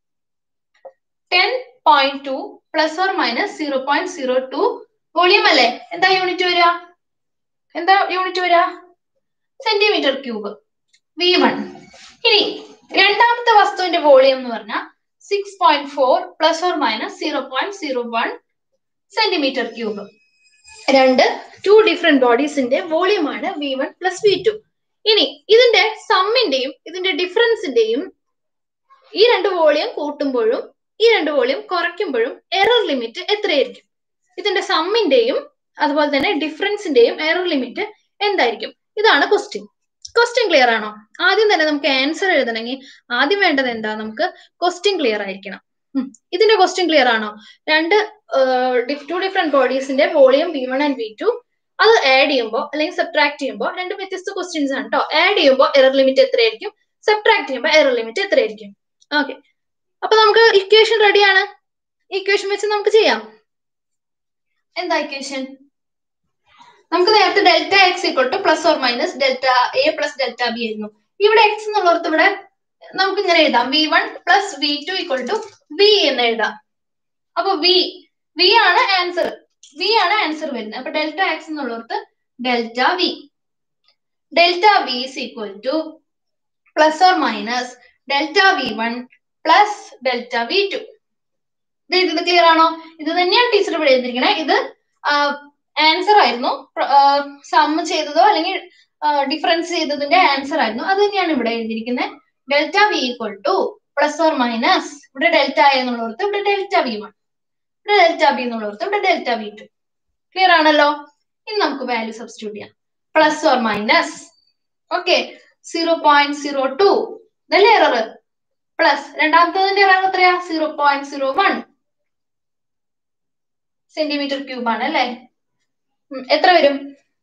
ten point two plus or minus zero point zero two volume അല്ലേ എന്താ യൂണിറ്റ് വരിക എന്താ യൂണിറ്റ് വരിക സെന്റിമീറ്റർ ക്യൂബ് വി വൺ ഇനി രണ്ടാമത്തെ വസ്തുവിന്റെ വോളിയം എന്ന് പറഞ്ഞാൽ six point four plus or minus zero point zero one centimetre cube രണ്ട് ടു ഡിഫറെന്റ് ബോഡീസിന്റെ വോളിയം ആണ് v one plus v two ഇനി ഇതിന്റെ സമ്മിന്റെയും ഇതിന്റെ ഡിഫറൻസിന്റെയും ഈ രണ്ട് വോളിയം കൂട്ടുമ്പോഴും ഈ രണ്ട് വോളിയം കുറയ്ക്കുമ്പോഴും എറർ ലിമിറ്റ് എത്രയായിരിക്കും ഇതിന്റെ സമ്മിന്റെയും അതുപോലെ തന്നെ ഡിഫറൻസിന്റെയും എറർ ലിമിറ്റ് എന്തായിരിക്കും ഇതാണ് ക്വസ്റ്റ്യൻ ക്വസ്റ്റ്യൻ ക്ലിയർ ആണോ ആദ്യം തന്നെ നമുക്ക് ആൻസർ എഴുതണമെങ്കിൽ ആദ്യം വേണ്ടത് എന്താ നമുക്ക് ക്വസ്റ്റ്യൻ ക്ലിയർ ആയിരിക്കണം ഇതിന്റെ ക്വസ്റ്റ്യൻ ക്ലിയർ ആണോ രണ്ട് ടു ഡിഫറെന്റ് ബോഡീസിന്റെ volume v one and v two അത് ആഡ് ചെയ്യുമ്പോൾ അല്ലെങ്കിൽ സബ്ട്രാക്ട് ചെയ്യുമ്പോൾ രണ്ട് വ്യത്യസ്ത ക്വസ്റ്റ്യൻസ് ആണ് കേട്ടോ ആഡ് ചെയ്യുമ്പോൾ എറർ ലിമിറ്റ് എത്രയായിരിക്കും സബ്ട്രാക്ട് ചെയ്യുമ്പോൾ എറർ ലിമിറ്റ് എത്രയായിരിക്കും ഓക്കെ അപ്പൊ നമുക്ക് ഇക്വേഷൻ റെഡിയാണ് ഇക്വേഷൻ വെച്ച് നമുക്ക് ചെയ്യാം എന്താ ഇക്വേഷൻ നമുക്ക് നേരത്തെ delta x equal to plus or minus delta a plus delta b ആയിരുന്നു ഇവിടെ എക്സ് എന്നുള്ളടത്ത് ഇവിടെ നമുക്ക് ഇങ്ങനെ എഴുതാം v one plus v two equal to V എന്ന് എഴുതാം അപ്പൊ വി വി ആണ് ആൻസർ വി ആണ് ആൻസർ വരുന്നത് അപ്പൊ ഡെൽറ്റ എക്സ് എന്നുള്ളടത്ത് delta v delta v is equal to plus or minus delta v one plus delta v two ഇത് ഇത് ക്ലിയർ ആണോ ഇത് തന്നെയാണ് ടീച്ചർ ഇവിടെ എഴുതിയിരിക്കണേ ഇത് ആൻസർ ആയിരുന്നു സം ചെയ്തതോ അല്ലെങ്കിൽ ഡിഫറൻസ് ചെയ്തതിന്റെ ആൻസർ ആയിരുന്നു അത് തന്നെയാണ് ഇവിടെ എഴുതിയിരിക്കുന്നത് delta v equal to plus or minus ഇവിടെ ഡെൽറ്റ ഐ എന്നുള്ളടത്ത് ഇവിടെ ഡെൽറ്റ വി വൺ ഇവിടെ ഡെൽറ്റ ബി എന്നുള്ളടത്ത് ഇവിടെ ഡെൽറ്റ വി ടു ക്ലിയർ ആണല്ലോ ഇനി നമുക്ക് വാല്യൂ സബ്സ്റ്റിറ്റ്യൂട്ട് ചെയ്യാം plus or minus okay zero point zero two ഇതല്ലേ എറർ പ്ലസ് രണ്ടാമത്തതിന്റെ എറർ എത്രയാ zero point zero one centimetre cube ആണ് അല്ലേ ഉം, എത്ര വരും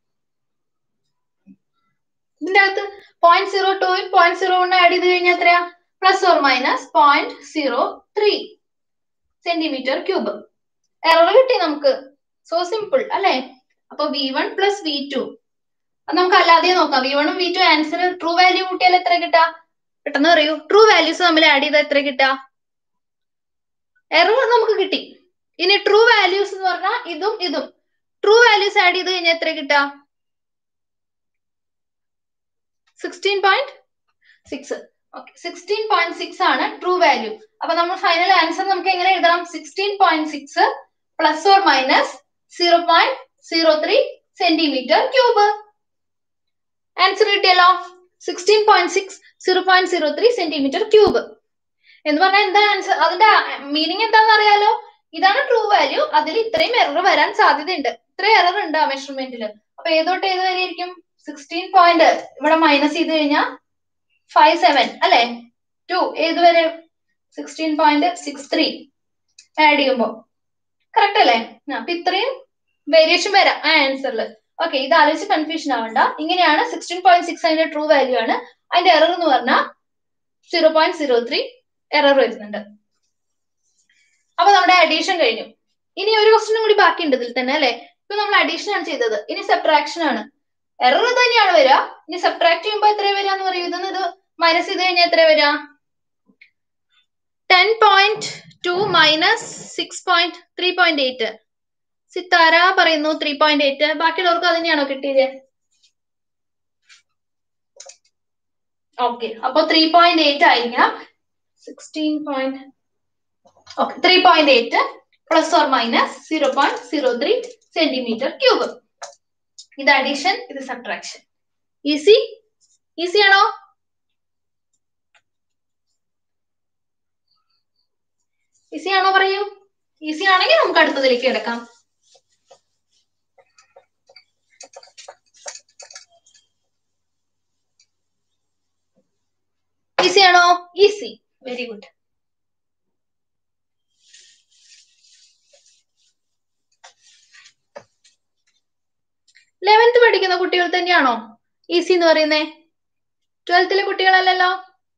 ഇതിന്റെ അകത്ത് പോയിന്റ് സീറോ ടൂയും പോയിന്റ് സീറോ വൺ ആഡ് ചെയ്ത് കഴിഞ്ഞാൽ എത്രയാ plus or minus point zero three centimetre cube error കിട്ടി നമുക്ക് സോ സിമ്പിൾ അല്ലെ അപ്പൊ v one plus v two അത് നമുക്ക് അല്ലാതെ നോക്കാം വി വണ്ണും v two answer true value കൂട്ടിയാൽ എത്ര കിട്ടാ പെട്ടെന്ന് പറയൂ ട്രൂ വാല്യൂസ് തമ്മിൽ ആഡ് ചെയ്താൽ എത്ര കിട്ടാ എറർ നമുക്ക് കിട്ടി ഇനി ട്രൂ വാല്യൂസ് എന്ന് പറഞ്ഞാൽ ഇതും ഇതും ട്രൂ വാല്യൂസ് ആഡ് ചെയ്ത് കഴിഞ്ഞാൽ എത്ര കിട്ടാ sixteen point six okay sixteen point six ആണ് ട്രൂ വാല്യൂ അപ്പൊ നമ്മൾ ഫൈനൽ ആൻസർ നമുക്ക് എങ്ങനെ എഴുതണം sixteen point six plus or minus zero point zero three centimetre cube answer കിട്ടിയല്ലോ sixteen point six zero point zero three centimetre cube എന്ന് പറഞ്ഞാൽ എന്താ ആൻസർ അതിന്റെ മീനിങ് എന്താണെന്ന് അറിയാലോ ഇതാണ് ട്രൂ വാല്യൂ അതിൽ ഇത്രയും എറർ വരാൻ സാധ്യതയുണ്ട് ഇത്രയും എറർ ഉണ്ട് ആ മെഷർമെന്റിൽ അപ്പൊ ഏതോട്ട് ഏത് വരെ ആയിരിക്കും സിക്സ്റ്റീൻ പോയിന്റ് ഇവിടെ മൈനസ് ചെയ്ത് കഴിഞ്ഞാൽ ഫൈവ് സെവൻ അല്ലെ ടു ഏത് വരെ sixteen point six three add ചെയ്യുമ്പോ കറക്റ്റ് അല്ലേ ആ, അപ്പൊ ഇത്രയും വേരിയേഷൻ വരാം ആ ആൻസറിൽ ഓക്കെ ഇത് ആലോചിച്ച് കൺഫ്യൂഷൻ ആവണ്ട ഇങ്ങനെയാണ് സിക്സ്റ്റീൻ പോയിന്റ് സിക്സ് അതിന്റെ ട്രൂ വാല്യൂ ആണ് അതിന്റെ എറർ എന്ന് പറഞ്ഞാൽ zero point zero three error വരുന്നുണ്ട് അപ്പൊ നമ്മുടെ അഡീഷൻ കഴിഞ്ഞു ഇനി ഒരു ക്വസ്റ്റനും കൂടി ബാക്കിയുണ്ട് ഇതിൽ തന്നെ അല്ലെ ഇപ്പൊ നമ്മൾ അഡീഷൻ ആണ് ചെയ്തത് ഇനി സബ്ട്രാക്ഷൻ ആണ് എറർ തന്നെയാണ് വരിക ഇനി സബ്ട്രാക്ട് ചെയ്യുമ്പോ എത്ര വരിക എന്ന് പറയും ഇതൊന്ന് ഇത് മൈനസ് ചെയ്ത് കഴിഞ്ഞാൽ എത്ര വരിക ten point two minus six point three point eight Sithara പറയുന്നു ത്രീ പോയിന്റ് എയ്റ്റ് ബാക്കിയുള്ളവർക്ക് അത് തന്നെയാണോ കിട്ടിയത് ഓക്കെ അപ്പൊ ത്രീ പോയിന്റ് എയ്റ്റ് ആയിരിക്കണം sixteen point okay three point eight plus or minus zero point zero three centimetre cube ഇത് addition ഇത് subtraction easy easy ആണോ ഈസി ആണോ പറയൂ ഈസി ആണെങ്കിൽ നമുക്ക് അടുത്തതിലേക്ക് കിടക്കാം ഈസി ആണോ ഈസി വെരി ഗുഡ് ലെവൻത്ത് പഠിക്കുന്ന കുട്ടികൾ തന്നെയാണോ ഈസി എന്ന് പറയുന്നേ ട്വൽത്തിലെ കുട്ടികളല്ലല്ലോ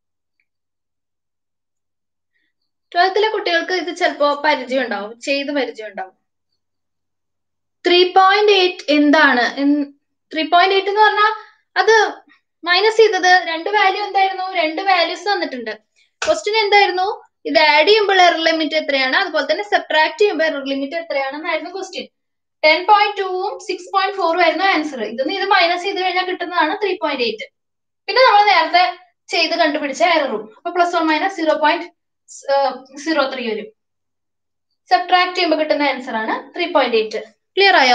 ട്വൽത്തിലെ കുട്ടികൾക്ക് ഇത് ചിലപ്പോ പരിചയം ഉണ്ടാവും ചെയ്ത് പരിചയം ഉണ്ടാവും ത്രീ പോയിന്റ് എയ്റ്റ് എന്താണ് ത്രീ പോയിന്റ് എയ്റ്റ് എന്ന് പറഞ്ഞാൽ അത് മൈനസ് ചെയ്തത് രണ്ട് വാല്യൂ എന്തായിരുന്നു രണ്ട് വാല്യൂസ് തന്നിട്ടുണ്ട് ക്വസ്റ്റ്യൻ എന്തായിരുന്നു ഇത് ആഡ് ചെയ്യുമ്പോൾ എറർ ലിമിറ്റ് എത്രയാണ് അതുപോലെ തന്നെ സബ്ട്രാക്ട് ചെയ്യുമ്പോൾ എറർ ലിമിറ്റ് എത്രയാണെന്നായിരുന്നു ക്വസ്റ്റ്യൻ ടെൻ പോയിന്റ് ടൂവും സിക്സ് പോയിന്റ് ഫോറും ആയിരുന്നു ആൻസർ ഇതൊന്ന് ഇത് മൈനസ് ചെയ്ത് കഴിഞ്ഞാൽ കിട്ടുന്നതാണ് ത്രീ പോയിന്റ് എയ്റ്റ് പിന്നെ നമ്മൾ നേരത്തെ ചെയ്ത് കണ്ടുപിടിച്ച എററും അപ്പൊ plus one minus zero point zero three വരും സബ്ട്രാക്ട് ചെയ്യുമ്പോൾ കിട്ടുന്ന ആൻസർ ആണ് ത്രീ പോയിന്റ് എയ്റ്റ് ക്ലിയർ ആയോ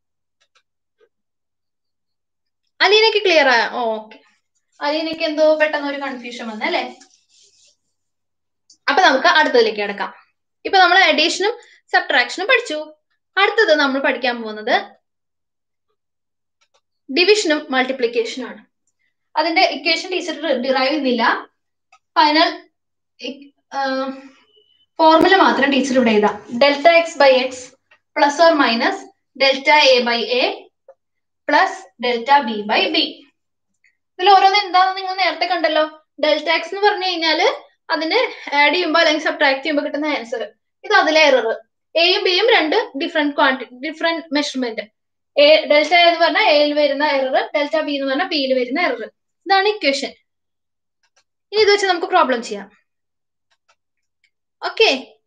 അലീനയ്ക്ക് ക്ലിയർ ആയോ ഓക്കെ അലീനയ്ക്ക് എന്തോ പെട്ടെന്ന് ഒരു കൺഫ്യൂഷൻ വന്നല്ലേ അപ്പൊ നമുക്ക് അടുത്തതിലേക്ക് കിടക്കാം ഇപ്പൊ നമ്മൾ അഡീഷനും സബ്ട്രാക്ഷനും പഠിച്ചു അടുത്തത് നമ്മൾ പഠിക്കാൻ പോകുന്നത് ഡിവിഷനും മൾട്ടിപ്ലിക്കേഷനും ആണ് അതിന്റെ ഇക്വേഷൻ ടീച്ചർ ഡിറൈവ് ചെയ്യുന്നില്ല ഫൈനൽ ഫോർമുല മാത്രം ടീച്ചർ ഇവിടെ എഴുതാം delta x by x plus or minus delta a by a plus delta b by b ഇതിൽ ഓരോന്ന് എന്താണെന്ന് നിങ്ങൾ നേരത്തെ കണ്ടല്ലോ ഡെൽറ്റ എക്സ് എന്ന് പറഞ്ഞു കഴിഞ്ഞാല് അതിന് ആഡ് ചെയ്യുമ്പോൾ അല്ലെങ്കിൽ സബ്ട്രാക്ട് ചെയ്യുമ്പോൾ കിട്ടുന്ന ആൻസർ ഇത് അതിലെ എറർ എയും ബിയും രണ്ട് different quantity different measurement a delta എന്ന് പറഞ്ഞാൽ എയിൽ വരുന്ന എറർ ഡെൽറ്റ ബി എന്ന് പറഞ്ഞാൽ ബിയിൽ വരുന്ന എറർ ഇതാണ് ഇക്വേഷൻ ഇനി ഇത് വെച്ച് നമുക്ക് പ്രോബ്ലം ചെയ്യാം ഓക്കെ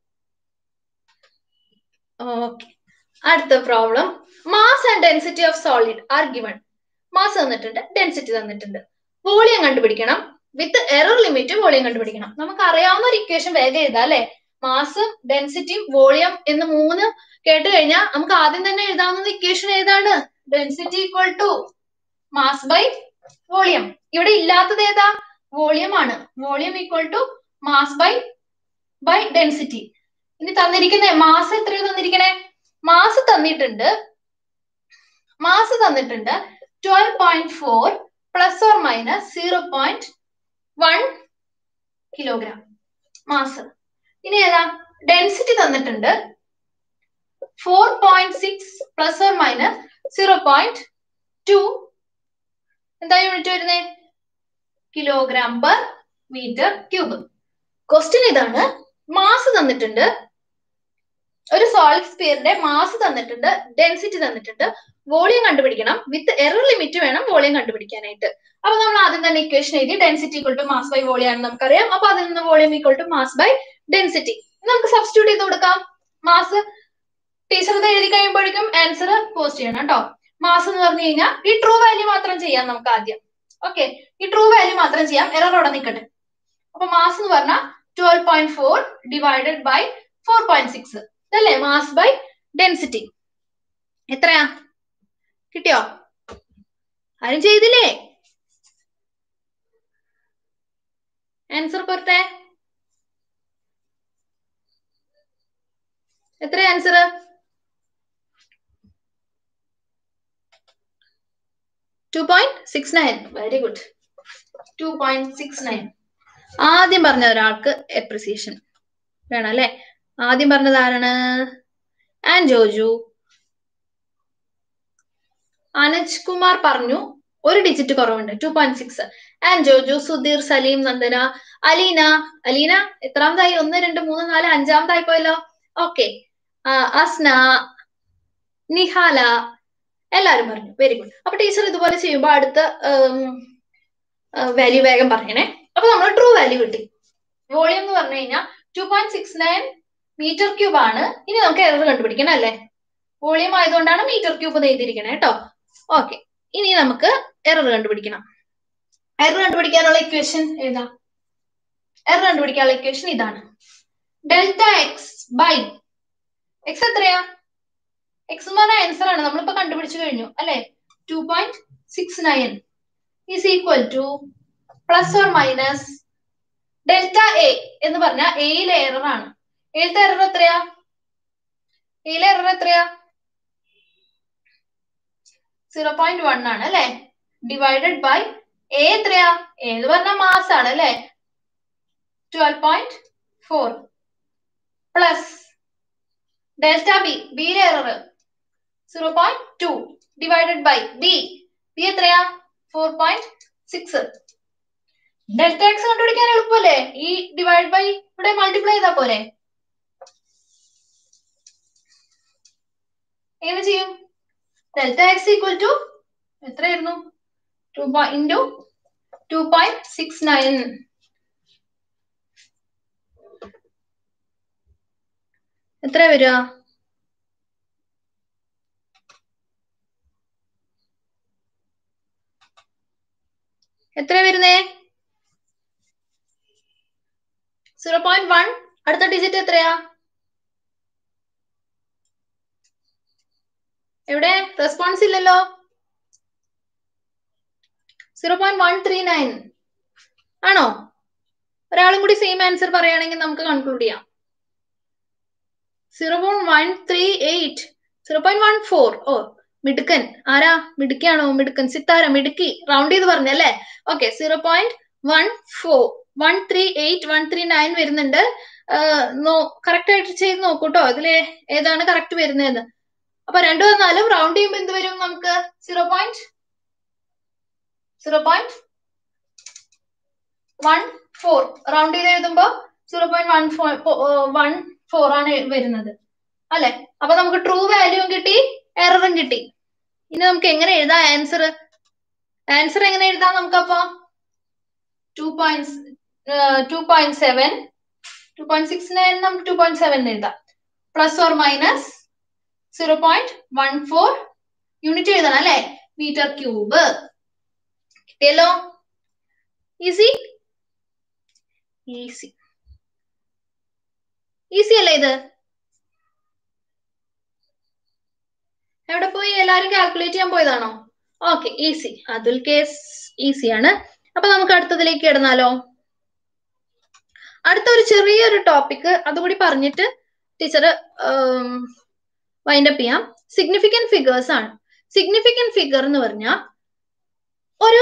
ഓക്കെ അടുത്ത problem mass and density of solid are given mass തന്നിട്ടുണ്ട് ഡെൻസിറ്റി തന്നിട്ടുണ്ട് വോളിയം കണ്ടുപിടിക്കണം വിത്ത് എറർ ലിമിറ്റ് വോളിയം കണ്ടുപിടിക്കണം നമുക്ക് അറിയാവുന്ന ഒരു ഇക്വേഷൻ വേഗം എഴുതാം അല്ലെ മാസും ഡെൻസിറ്റിയും വോളിയം എന്ന് മൂന്ന് കേട്ട് കഴിഞ്ഞാൽ നമുക്ക് ആദ്യം തന്നെ എഴുതാവുന്നത് ഇക്വേഷൻ ഏതാണ് density equal to mass by volume ഇവിടെ ഇല്ലാത്തത് ഏതാ വോളിയം ആണ് volume equal to mass by by density ഇനി തന്നിരിക്കുന്ന മാസ് എത്രയോ തന്നിരിക്കണേ മാസ് തന്നിട്ടുണ്ട് മാസ് തന്നിട്ടുണ്ട് twelve point four plus or minus zero point one kilogram mass ഇനി ഏതാ ഡെൻസിറ്റി തന്നിട്ടുണ്ട് four point six plus or minus zero point two എന്താ യൂണിറ്റ് വരുന്നേ kilogram per metre cube question ഇതാണ് മാസ് തന്നിട്ടുണ്ട് ഒരു സോളിഡ് സ്പിയറിന്റെ മാസ് തന്നിട്ടുണ്ട് ഡെൻസിറ്റി തന്നിട്ടുണ്ട് വോളിയം കണ്ടുപിടിക്കണം വിത്ത് എറർ ലിമിറ്റ് വേണം വോളിയം കണ്ടുപിടിക്കാനായിട്ട് അപ്പൊ നമ്മൾ ആദ്യം തന്നെ ഇക്വേഷൻ എഴുതി density equal to mass by volume ആണെന്ന് നമുക്കറിയാം അപ്പൊ അതിൽ നിന്ന് volume equal to mass by density നമുക്ക് സബ്സ്റ്റിറ്റ്യൂട്ട് ചെയ്ത് കൊടുക്കാം മാസ് ടീച്ചർ ഇത് എഴുതി കഴിയുമ്പോഴേക്കും ആൻസർ പോസ്റ്റ് ചെയ്യണം കേട്ടോ മാസ് എന്ന് പറഞ്ഞു കഴിഞ്ഞാൽ ഈ ട്രൂ വാല്യൂ മാത്രം ചെയ്യാം നമുക്ക് ആദ്യം ഓക്കെ ഈ ട്രൂ വാല്യൂ മാത്രം ചെയ്യാം എറർ അവിടെ നിൽക്കട്ടെ അപ്പൊ മാസ് എന്ന് പറഞ്ഞാൽ twelve point four divided by four point six ഇതല്ലേ മാസ് ബൈ ഡെൻസിറ്റി എത്രയാ കിട്ടിയോ ആരും ചെയ്തില്ലേ ആൻസർ പോരട്ടെ എത്ര answer two point six nine very good two point six nine ആദ്യം പറഞ്ഞ ഒരാൾക്ക് എപ്രിസിയേഷൻ വേണം അല്ലെ ആദ്യം പറഞ്ഞത് ആരാണ് ആൻഡ് ജോജു അനജ് കുമാർ പറഞ്ഞു ഒരു ഡിജിറ്റ് കുറവുണ്ട് two point six and Joju Sudheer Saleem Nandana Aleena Aleena എത്രാമതായി ഒന്ന് രണ്ട് മൂന്ന് നാല് അഞ്ചാമതായി പോയല്ലോ ഓക്കെ അസ്ന നിഹാല എല്ലാരും പറഞ്ഞു വെരി ഗുഡ് അപ്പൊ ടീച്ചർ ഇതുപോലെ ചെയ്യുമ്പോൾ അടുത്ത വാല്യൂ വേഗം പറയണേ അപ്പൊ നമ്മൾ ട്രൂ വാല്യൂ കിട്ടി വോളിയം എന്ന് പറഞ്ഞു കഴിഞ്ഞാൽ two point six nine metre cube ആണ് ഇനി നമുക്ക് എറർ കണ്ടുപിടിക്കണം അല്ലേ വോളിയം ആയതുകൊണ്ടാണ് മീറ്റർ ക്യൂബ് എഴുതിയിരിക്കണേ കേട്ടോ ഓക്കെ ഇനി നമുക്ക് എറർ കണ്ടുപിടിക്കണം എറർ കണ്ടുപിടിക്കാനുള്ള ഇക്വേഷൻ ഏതാ എറർ കണ്ടുപിടിക്കാനുള്ള ഇക്വേഷൻ ഇതാണ് ഡെൽറ്റ എക്സ് ബൈ എക്സ് എത്രയാ എക്സ് എന്ന് പറഞ്ഞ ആൻസർ ആണ് നമ്മളിപ്പോ കണ്ടുപിടിച്ചു കഴിഞ്ഞു അല്ലെ two point six nine is equal to plus or minus delta a എന്ന് പറഞ്ഞാൽ എയിലെ എറർ ആണ് എയിലത്തെ എറർ എത്രയാ എയിലെ എറർ എത്രയാ സീറോ പോയിന്റ് വൺ ആണ് അല്ലെ ഡിവൈഡഡ് ബൈ എ എത്രയാ എ എന്ന് പറഞ്ഞാൽ മാസ് ആണ് അല്ലെ twelve point four plus delta b ബിയിലെ error zero point two divided by b b എത്രയാ four point six delta x കണ്ടുപിടിക്കാൻ എളുപ്പമല്ലേ ഈ ഡിവൈഡ് ബൈ ഇവിടെ മൾട്ടിപ്ലൈ ചെയ്താ പോരെ എങ്ങനെ ചെയ്യും ഡെൽറ്റ എക്സ് ഈക്വൽ ടു എത്രയായിരുന്നു two into two point six nine എത്ര വരിക എത്ര വരുന്നേ സീറോ പോയിന്റ് വൺ അടുത്ത ഡിജിറ്റ് എത്രയാ എവിടെ റെസ്പോൺസ് ഇല്ലല്ലോ zero point one three nine ആണോ ഒരാളും കൂടി സെയിം ആൻസർ പറയുകയാണെങ്കിൽ നമുക്ക് കൺക്ലൂഡ് ചെയ്യാം zero point one three eight zero point one four ഓ മിടുക്കൻ ആരാ മിടുക്കിയാണോ മിടുക്കൻ സിത്താര മിടുക്കി റൗണ്ട് ചെയ്ത് പറഞ്ഞല്ലേ okay zero point one four one three eight one three nine വരുന്നുണ്ട് കറക്റ്റ് ആയിട്ട് ചെയ്ത് നോക്കൂട്ടോ ഇതില് ഏതാണ് കറക്റ്റ് വരുന്നതെന്ന് അപ്പൊ രണ്ടു വന്നാലും റൗണ്ട് ചെയ്യുമ്പോൾ എന്ത് വരും നമുക്ക് zero point zero point one four round ചെയ്ത് എഴുതുമ്പോ zero point one four one four ആണ് വരുന്നത് അല്ലെ അപ്പൊ നമുക്ക് ട്രൂ വാല്യൂവും കിട്ടി എററും കിട്ടി ഇനി നമുക്ക് എങ്ങനെ എഴുതാം ആൻസർ ആൻസർ എങ്ങനെ എഴുതാം നമുക്കപ്പോ two point two point seven two point six nine നമുക്ക് ടു പോയിന്റ് സെവൻ എഴുതാം plus or minus zero point one four unit എഴുതണം അല്ലെ മീറ്റർ ക്യൂബ് കിട്ടിയല്ലോ ഈസി ഈസി ഈസി അല്ലേ ഇത് എവിടെ പോയി എല്ലാരും കാൽക്കുലേറ്റ് ചെയ്യാൻ പോയതാണോ okay easy Athul case easy ആണ് അപ്പൊ നമുക്ക് അടുത്തതിലേക്ക് കിടന്നാലോ അടുത്ത ഒരു ചെറിയൊരു ടോപ്പിക് അതുകൂടി പറഞ്ഞിട്ട് ടീച്ചർ വൈൻഡപ്പ് ചെയ്യാം സിഗ്നിഫിക്കന്റ് ഫിഗേഴ്സ് ആണ് സിഗ്നിഫിക്കന്റ് ഫിഗർ എന്ന് പറഞ്ഞാൽ ഒരു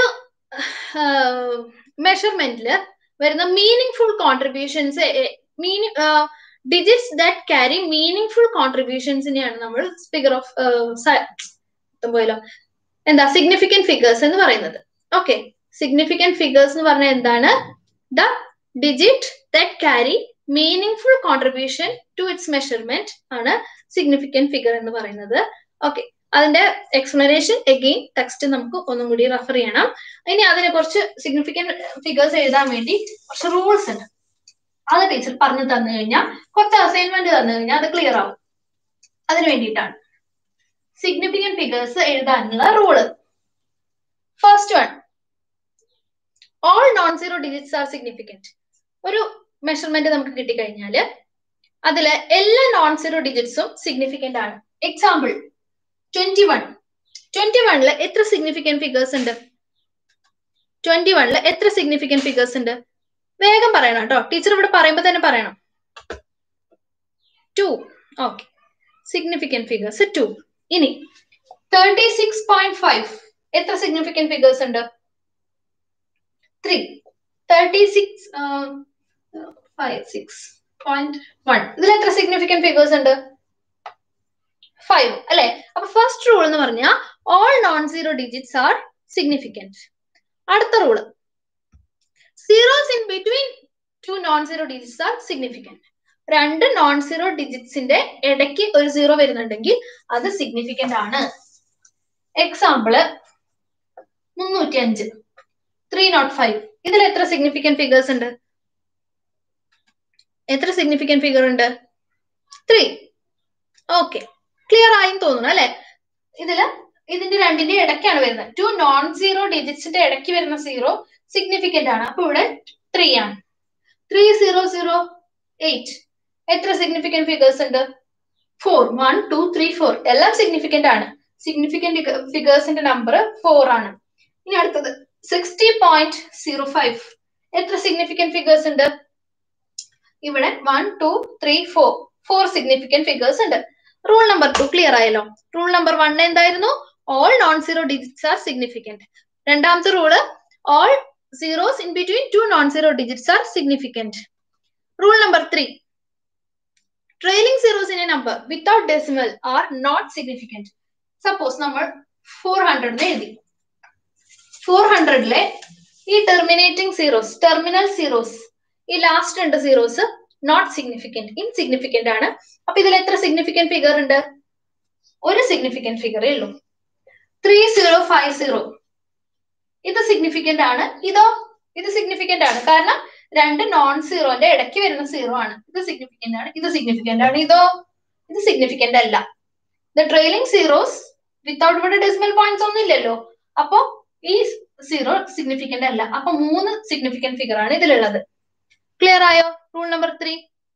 മെഷർമെന്റില് വരുന്ന meaningful contributions meaning digits that carry meaningful കോൺട്രിബ്യൂഷൻസിനെയാണ് നമ്മൾ ഫിഗർ ഓഫ് പോയല്ലോ എന്താ സിഗ്നിഫിക്കന്റ് ഫിഗേഴ്സ് എന്ന് പറയുന്നത് ഓക്കെ സിഗ്നിഫിക്കന്റ് ഫിഗേഴ്സ് എന്ന് പറഞ്ഞാൽ എന്താണ് the digit that carry meaningful contribution to its measurement ആണ് സിഗ്നിഫിക്കന്റ് ഫിഗർ എന്ന് പറയുന്നത് ഓക്കെ അതിന്റെ എക്സ്പ്ലനേഷൻ എഗെയിൻ ടെക്സ്റ്റ് നമുക്ക് ഒന്നും കൂടി റെഫർ ചെയ്യണം ഇനി അതിനെ കുറച്ച് സിഗ്നിഫിക്കന്റ് ഫിഗേഴ്സ് എഴുതാൻ വേണ്ടി കുറച്ച് റൂൾസ് ഉണ്ട് അത് ടീച്ചർ പറഞ്ഞു തന്നു കഴിഞ്ഞാൽ കുറച്ച് അസൈൻമെന്റ് തന്നു കഴിഞ്ഞാൽ അത് ക്ലിയർ ആവും അതിന് വേണ്ടിയിട്ടാണ് സിഗ്നിഫിക്കന്റ് ഫിഗേഴ്സ് എഴുതാനുള്ള rule first one all non zero digits are significant ഒരു മെഷർമെന്റ് നമുക്ക് കിട്ടിക്കഴിഞ്ഞാല് അതില് എല്ലാ നോൺ സീറോ ഡിജിറ്റ്സും സിഗ്നിഫിക്കന്റ് ആണ് എക്സാമ്പിൾ ട്വന്റി വൺ ട്വന്റി വണ്ണില് എത്ര സിഗ്നിഫിക്കന്റ് ഫിഗേഴ്സ് ഉണ്ട് ട്വന്റി വണ്ണില് എത്ര സിഗ്നിഫിക്കന്റ് ഫിഗേഴ്സ് ഉണ്ട് വേഗം പറയണം കേട്ടോ ടീച്ചർ ഇവിടെ പറയുമ്പോൾ തന്നെ പറയണം two okay significant figures two ഇനി തേർട്ടി സിക്സ് പോയിന്റ് ഫൈവ് എത്ര സിഗ്നിഫിക്കന്റ് ഫിഗേഴ്സ് ഉണ്ട് three thirty six five six point one ഇതിൽ എത്ര സിഗ്നിഫിക്കന്റ് ഫിഗേഴ്സ് ഉണ്ട് ഫൈവ് അല്ലെ അപ്പൊ ഫസ്റ്റ് റൂൾ എന്ന് പറഞ്ഞാൽ all non zero digits are significant അടുത്ത rule zeros in between two non zero digits are significant രണ്ട് നോൺ സീറോ ഡിജിറ്റ്സിന്റെ ഇടയ്ക്ക് ഒരു സീറോ വരുന്നുണ്ടെങ്കിൽ അത് സിഗ്നിഫിക്കന്റ് ആണ് എക്സാമ്പിള് മുന്നൂറ്റി അഞ്ച് ത്രീ നോട്ട് ഫൈവ് ഇതിൽ എത്ര സിഗ്നിഫിക്കന്റ് ഫിഗേഴ്സ് ഉണ്ട് എത്ര സിഗ്നിഫിക്കന്റ് ഫിഗർ ഉണ്ട് ത്രീ ഓക്കെ ക്ലിയർ ആയും തോന്നുന്നു അല്ലെ ഇതില് ഇതിന്റെ രണ്ടിന്റെ ഇടയ്ക്കാണ് വരുന്നത് ടു നോൺ സീറോ ഡിജിറ്റ്സിന്റെ ഇടയ്ക്ക് വരുന്ന സീറോ സിഗ്നിഫിക്കന്റ് ആണ് അപ്പൊ ഇവിടെ ത്രീ ആണ് ത്രീ സീറോ സീറോ എയ്റ്റ് എത്ര സിഗ്നിഫിക്കന്റ് ഫിഗേഴ്സ് ഉണ്ട് four one two three four എല്ലാം സിഗ്നിഫിക്കന്റ് ആണ് സിഗ്നിഫിക്കന്റ് ഫിഗേഴ്സിന്റെ നമ്പർ ഫോർ ആണ് ഇനി അടുത്തത് സിക്സ്റ്റി പോയിന്റ് സീറോ ഫൈവ് എത്ര സിഗ്നിഫിക്കന്റ് ഫിഗേഴ്സ് ഉണ്ട് ഇവിടെ one two three four four significant figures ഉണ്ട് റൂൾ നമ്പർ ടു ക്ലിയർ ആയല്ലോ റൂൾ നമ്പർ വൺ എന്തായിരുന്നു all non zero digits are significant രണ്ടാമത്തെ rule all zeros in between two non zero digits are significant rule number three trailing zeros in a number without decimal are not significant suppose നമ്മൾ four hundred എഴുതി four ഹൺഡ്രഡിലെ ഈ terminating zeros terminal zeros ഈ last രണ്ട് zeros not significant insignificant ആണ് അപ്പൊ ഇതിൽ എത്ര സിഗ്നിഫിക്കന്റ് ഫിഗർ ഉണ്ട് ഒരു സിഗ്നിഫിക്കന്റ് ഫിഗറേ ഉള്ളൂ ത്രീ സീറോ ഫൈവ് സീറോ ഇത് സിഗ്നിഫിക്കന്റ് ആണ് ഇതോ ഇത് സിഗ്നിഫിക്കന്റ് ആണ് കാരണം രണ്ട് നോൺ സീറോന്റെ ഇടയ്ക്ക് വരുന്ന സീറോ ആണ് ഇത് സിഗ്നിഫിക്കന്റ് ആണ് ഇത് സിഗ്നിഫിക്കന്റ് ആണ് ഇതോ ഇത് സിഗ്നിഫിക്കന്റ് അല്ല ദ ട്രെയിലിംഗ് സീറോസ് വിത്തൗട്ട് ഇവിടെ ഡെസിമൽ പോയിന്റ്സ് ഒന്നും ഇല്ലല്ലോ അപ്പൊ ഈ സീറോ സിഗ്നിഫിക്കന്റ് അല്ല അപ്പൊ മൂന്ന് സിഗ്നിഫിക്കന്റ് ഫിഗർ ആണ് ഇതിലുള്ളത് ക്ലിയർ ആയോ rule number three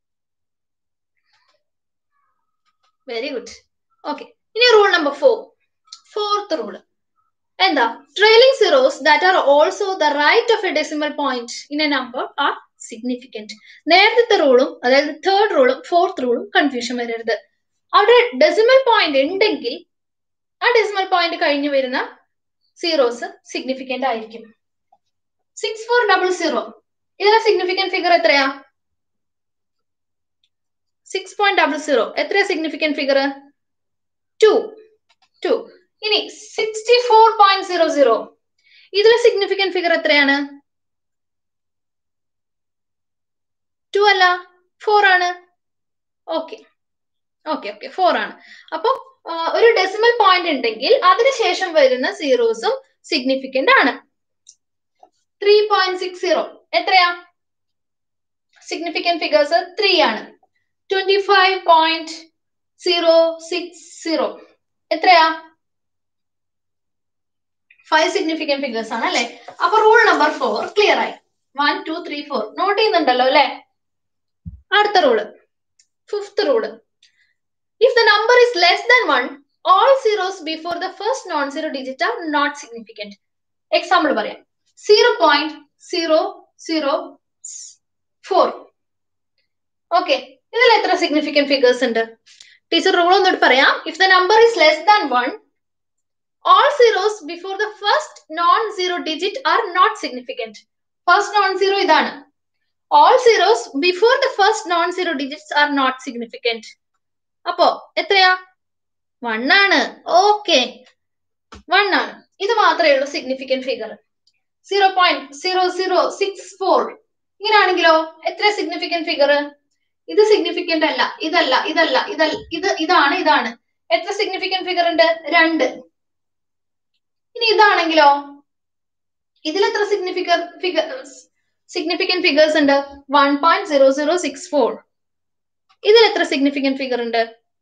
very good okay ഇനി rule number four fourth rule എന്താ trailing zeros that are also the right of a decimal point in a number are significant നേരത്തെ റൂളും അതായത് തേർഡ് റൂളും fourth റൂളും കൺഫ്യൂഷൻ വരരുത് അവിടെ ഡെസിമൽ പോയിന്റ് ഉണ്ടെങ്കിൽ ആ ഡെസിമൽ പോയിന്റ് കഴിഞ്ഞു വരുന്ന സീറോസ് സിഗ്നിഫിക്കന്റ് ആയിരിക്കും സിക്സ് ഫോർ ഡബിൾ സീറോ ഇതിലെ സിഗ്നിഫിക്കന്റ് ഫിഗർ എത്രയാ സിക്സ് പോയിന്റ് ഡബിൾ സീറോ എത്രയാ സിഗ്നിഫിക്കന്റ് ഫിഗർ ടു ടു ഇനി sixty four point zero zero ഇതിലെ സിഗ്നിഫിക്കന്റ് ഫിഗർ എത്രയാണ് ടു അല്ല ഫോർ ആണ് ഓക്കെ ഓക്കെ ഓക്കെ ഫോർ ആണ് അപ്പൊ ഒരു ഡെസിമൽ പോയിന്റ് ഉണ്ടെങ്കിൽ അതിനുശേഷം വരുന്ന സീറോസും സിഗ്നിഫിക്കന്റ് ആണ് ത്രീ പോയിന്റ് സിക്സ് സീറോ എത്രയാ സിഗ്നിഫിക്കന്റ് ഫിഗേഴ്സ് ത്രീ ആണ് twenty five point zero six zero എത്രയാ ഫൈവ് സിഗ്നിഫിക്കന്റ് ഫിഗേഴ്സ് ആണ് അല്ലെ അപ്പൊ റൂൾ നമ്പർ ഫോർ ക്ലിയർ ആയി one two three four note ചെയ്യുന്നുണ്ടല്ലോ അല്ലെ അടുത്ത rule fifth rule if the number is less than one all zeros before the first non-zero digit are not significant. Example പറയാം zero point zero zero four okay ഇതിൽ എത്ര significant figures ഉണ്ട് teacher rule ഒന്നുകൂടി പറയാം if the number is less than one all zeros before the first non-zero digit are not significant. First non-zero ഇതാണ്. All zeros before the first non-zero digits are not significant. അപ്പോ എത്രയാ one ആണ് okay one ആണ് ഇത് മാത്രമേ ഉള്ളൂ significant figure zero point zero zero six four ഇങ്ങനെയാണെങ്കിലോ എത്ര സിഗ്നിഫിക്കന്റ് ഫിഗർ ഇത് സിഗ്നിഫിക്കന്റ് അല്ല ഇതല്ല ഇതല്ല ഇതല്ല ഇത് ഇതാണ് ഇതാണ് എത്ര സിഗ്നിഫിക്കന്റ് ഫിഗർ ഉണ്ട് രണ്ട് ഇനി ഇതാണെങ്കിലോ ഇതിൽ എത്ര സിഗ്നിഫിക്കൻ ഫിഗർ സിഗ്നിഫിക്കന്റ് ഫിഗേഴ്സ് ഉണ്ട് one point zero zero six four ഇതിൽ എത്ര സിഗ്നിഫിക്കന്റ് ഫിഗർ ഉണ്ട്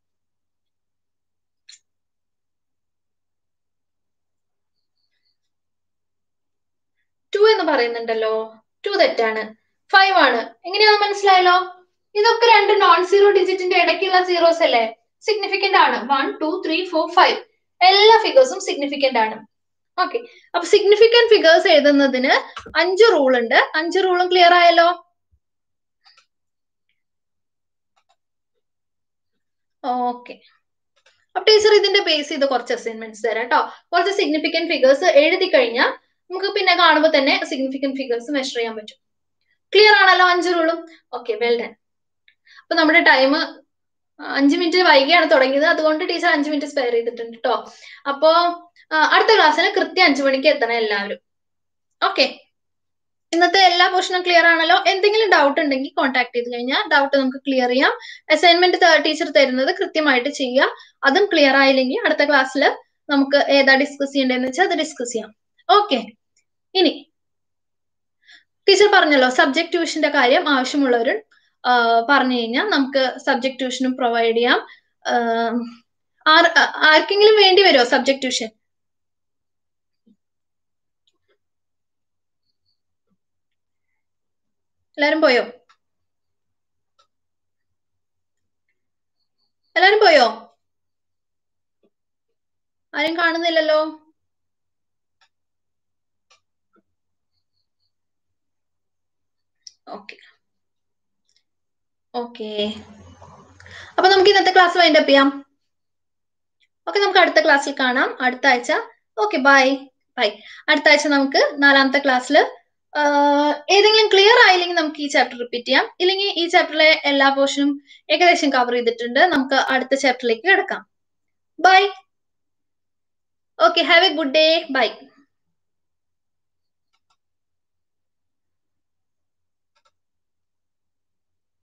ടു എന്ന് പറയുന്നുണ്ടല്ലോ ടു തെറ്റാണ് ഫൈവ് ആണ് എങ്ങനെയാണെന്ന് മനസ്സിലായല്ലോ ഇതൊക്കെ രണ്ട് നോൺ സീറോ ഡിജിറ്റിന്റെ ഇടയ്ക്കുള്ള സീറോസ് അല്ലേ സിഗ്നിഫിക്കന്റ് ആണ് one two three four five എല്ലാ ഫിഗേഴ്സും സിഗ്നിഫിക്കന്റ് ആണ് ഓക്കെ അപ്പൊ സിഗ്നിഫിക്കന്റ് ഫിഗേഴ്സ് എഴുതുന്നതിന് അഞ്ച് റൂൾ ഉണ്ട് അഞ്ച് റൂളും ക്ലിയർ ആയല്ലോ ഓക്കെ അപ്പൊ ടീച്ചർ ഇതിന്റെ ബേസ് ചെയ്ത് കുറച്ച് അസൈൻമെന്റ്സ് തരാം കേട്ടോ കുറച്ച് സിഗ്നിഫിക്കന്റ് ഫിഗേഴ്സ് എഴുതി കഴിഞ്ഞാൽ നമുക്ക് പിന്നെ കാണുമ്പോൾ തന്നെ സിഗ്നിഫിക്കന്റ് ഫിഗേഴ്സ് മെഷർ ചെയ്യാൻ പറ്റും ക്ലിയർ ആണല്ലോ അഞ്ച് റൂളും ഓക്കെ വെൽ ഡൺ അപ്പൊ നമ്മുടെ ടൈം അഞ്ച് മിനിറ്റ് വൈകിയാണ് തുടങ്ങിയത് അതുകൊണ്ട് ടീച്ചർ അഞ്ച് മിനിറ്റ് സ്പെയർ ചെയ്തിട്ടുണ്ട് കേട്ടോ അപ്പോ അടുത്ത ക്ലാസ്സിന് കൃത്യം അഞ്ചു മണിക്ക് എത്തണം എല്ലാവരും ഓക്കെ ഇന്നത്തെ എല്ലാ പോർഷനും ക്ലിയർ ആണല്ലോ എന്തെങ്കിലും ഡൗട്ട് ഉണ്ടെങ്കിൽ കോൺടാക്ട് ചെയ്ത് കഴിഞ്ഞാൽ ഡൗട്ട് നമുക്ക് ക്ലിയർ ചെയ്യാം അസൈൻമെന്റ് ടീച്ചർ തരുന്നത് കൃത്യമായിട്ട് ചെയ്യുക അതും ക്ലിയർ ആയില്ലെങ്കിൽ അടുത്ത ക്ലാസ്സിൽ നമുക്ക് ഏതാ ഡിസ്കസ് ചെയ്യേണ്ടതെന്ന് വെച്ചാൽ അത് ഡിസ്കസ് ചെയ്യാം ഓക്കെ ഇനി ടീച്ചർ പറഞ്ഞല്ലോ സബ്ജക്ട് ട്യൂഷന്റെ കാര്യം ആവശ്യമുള്ളവർ പറഞ്ഞു കഴിഞ്ഞാൽ നമുക്ക് സബ്ജക്ട് ട്യൂഷനും പ്രൊവൈഡ് ചെയ്യാം ആർക്കെങ്കിലും വേണ്ടി വരുമോ സബ്ജക്ട് ട്യൂഷൻ എല്ലാരും പോയോ എല്ലാരും പോയോ ആരും കാണുന്നില്ലല്ലോ ഓക്കെ ഓക്കെ അപ്പൊ നമുക്ക് ഇന്നത്തെ ക്ലാസ് വൈൻഡ് അപ്പ് ചെയ്യാം ഓക്കെ നമുക്ക് അടുത്ത ക്ലാസ്സിൽ കാണാം അടുത്ത ആഴ്ച ഓക്കെ ബൈ ബൈ അടുത്ത ആഴ്ച നമുക്ക് നാലാമത്തെ ക്ലാസ്സിൽ ഏതെങ്കിലും ക്ലിയർ ആയില്ലെങ്കിൽ നമുക്ക് ഈ ചാപ്റ്റർ റിപ്പീറ്റ് ചെയ്യാം ഇല്ലെങ്കിൽ ഈ ചാപ്റ്ററിലെ എല്ലാ പോർഷനും ഏകദേശം കവർ ചെയ്തിട്ടുണ്ട് നമുക്ക് അടുത്ത ചാപ്റ്ററിലേക്ക് കിടക്കാം bye okay have a good day by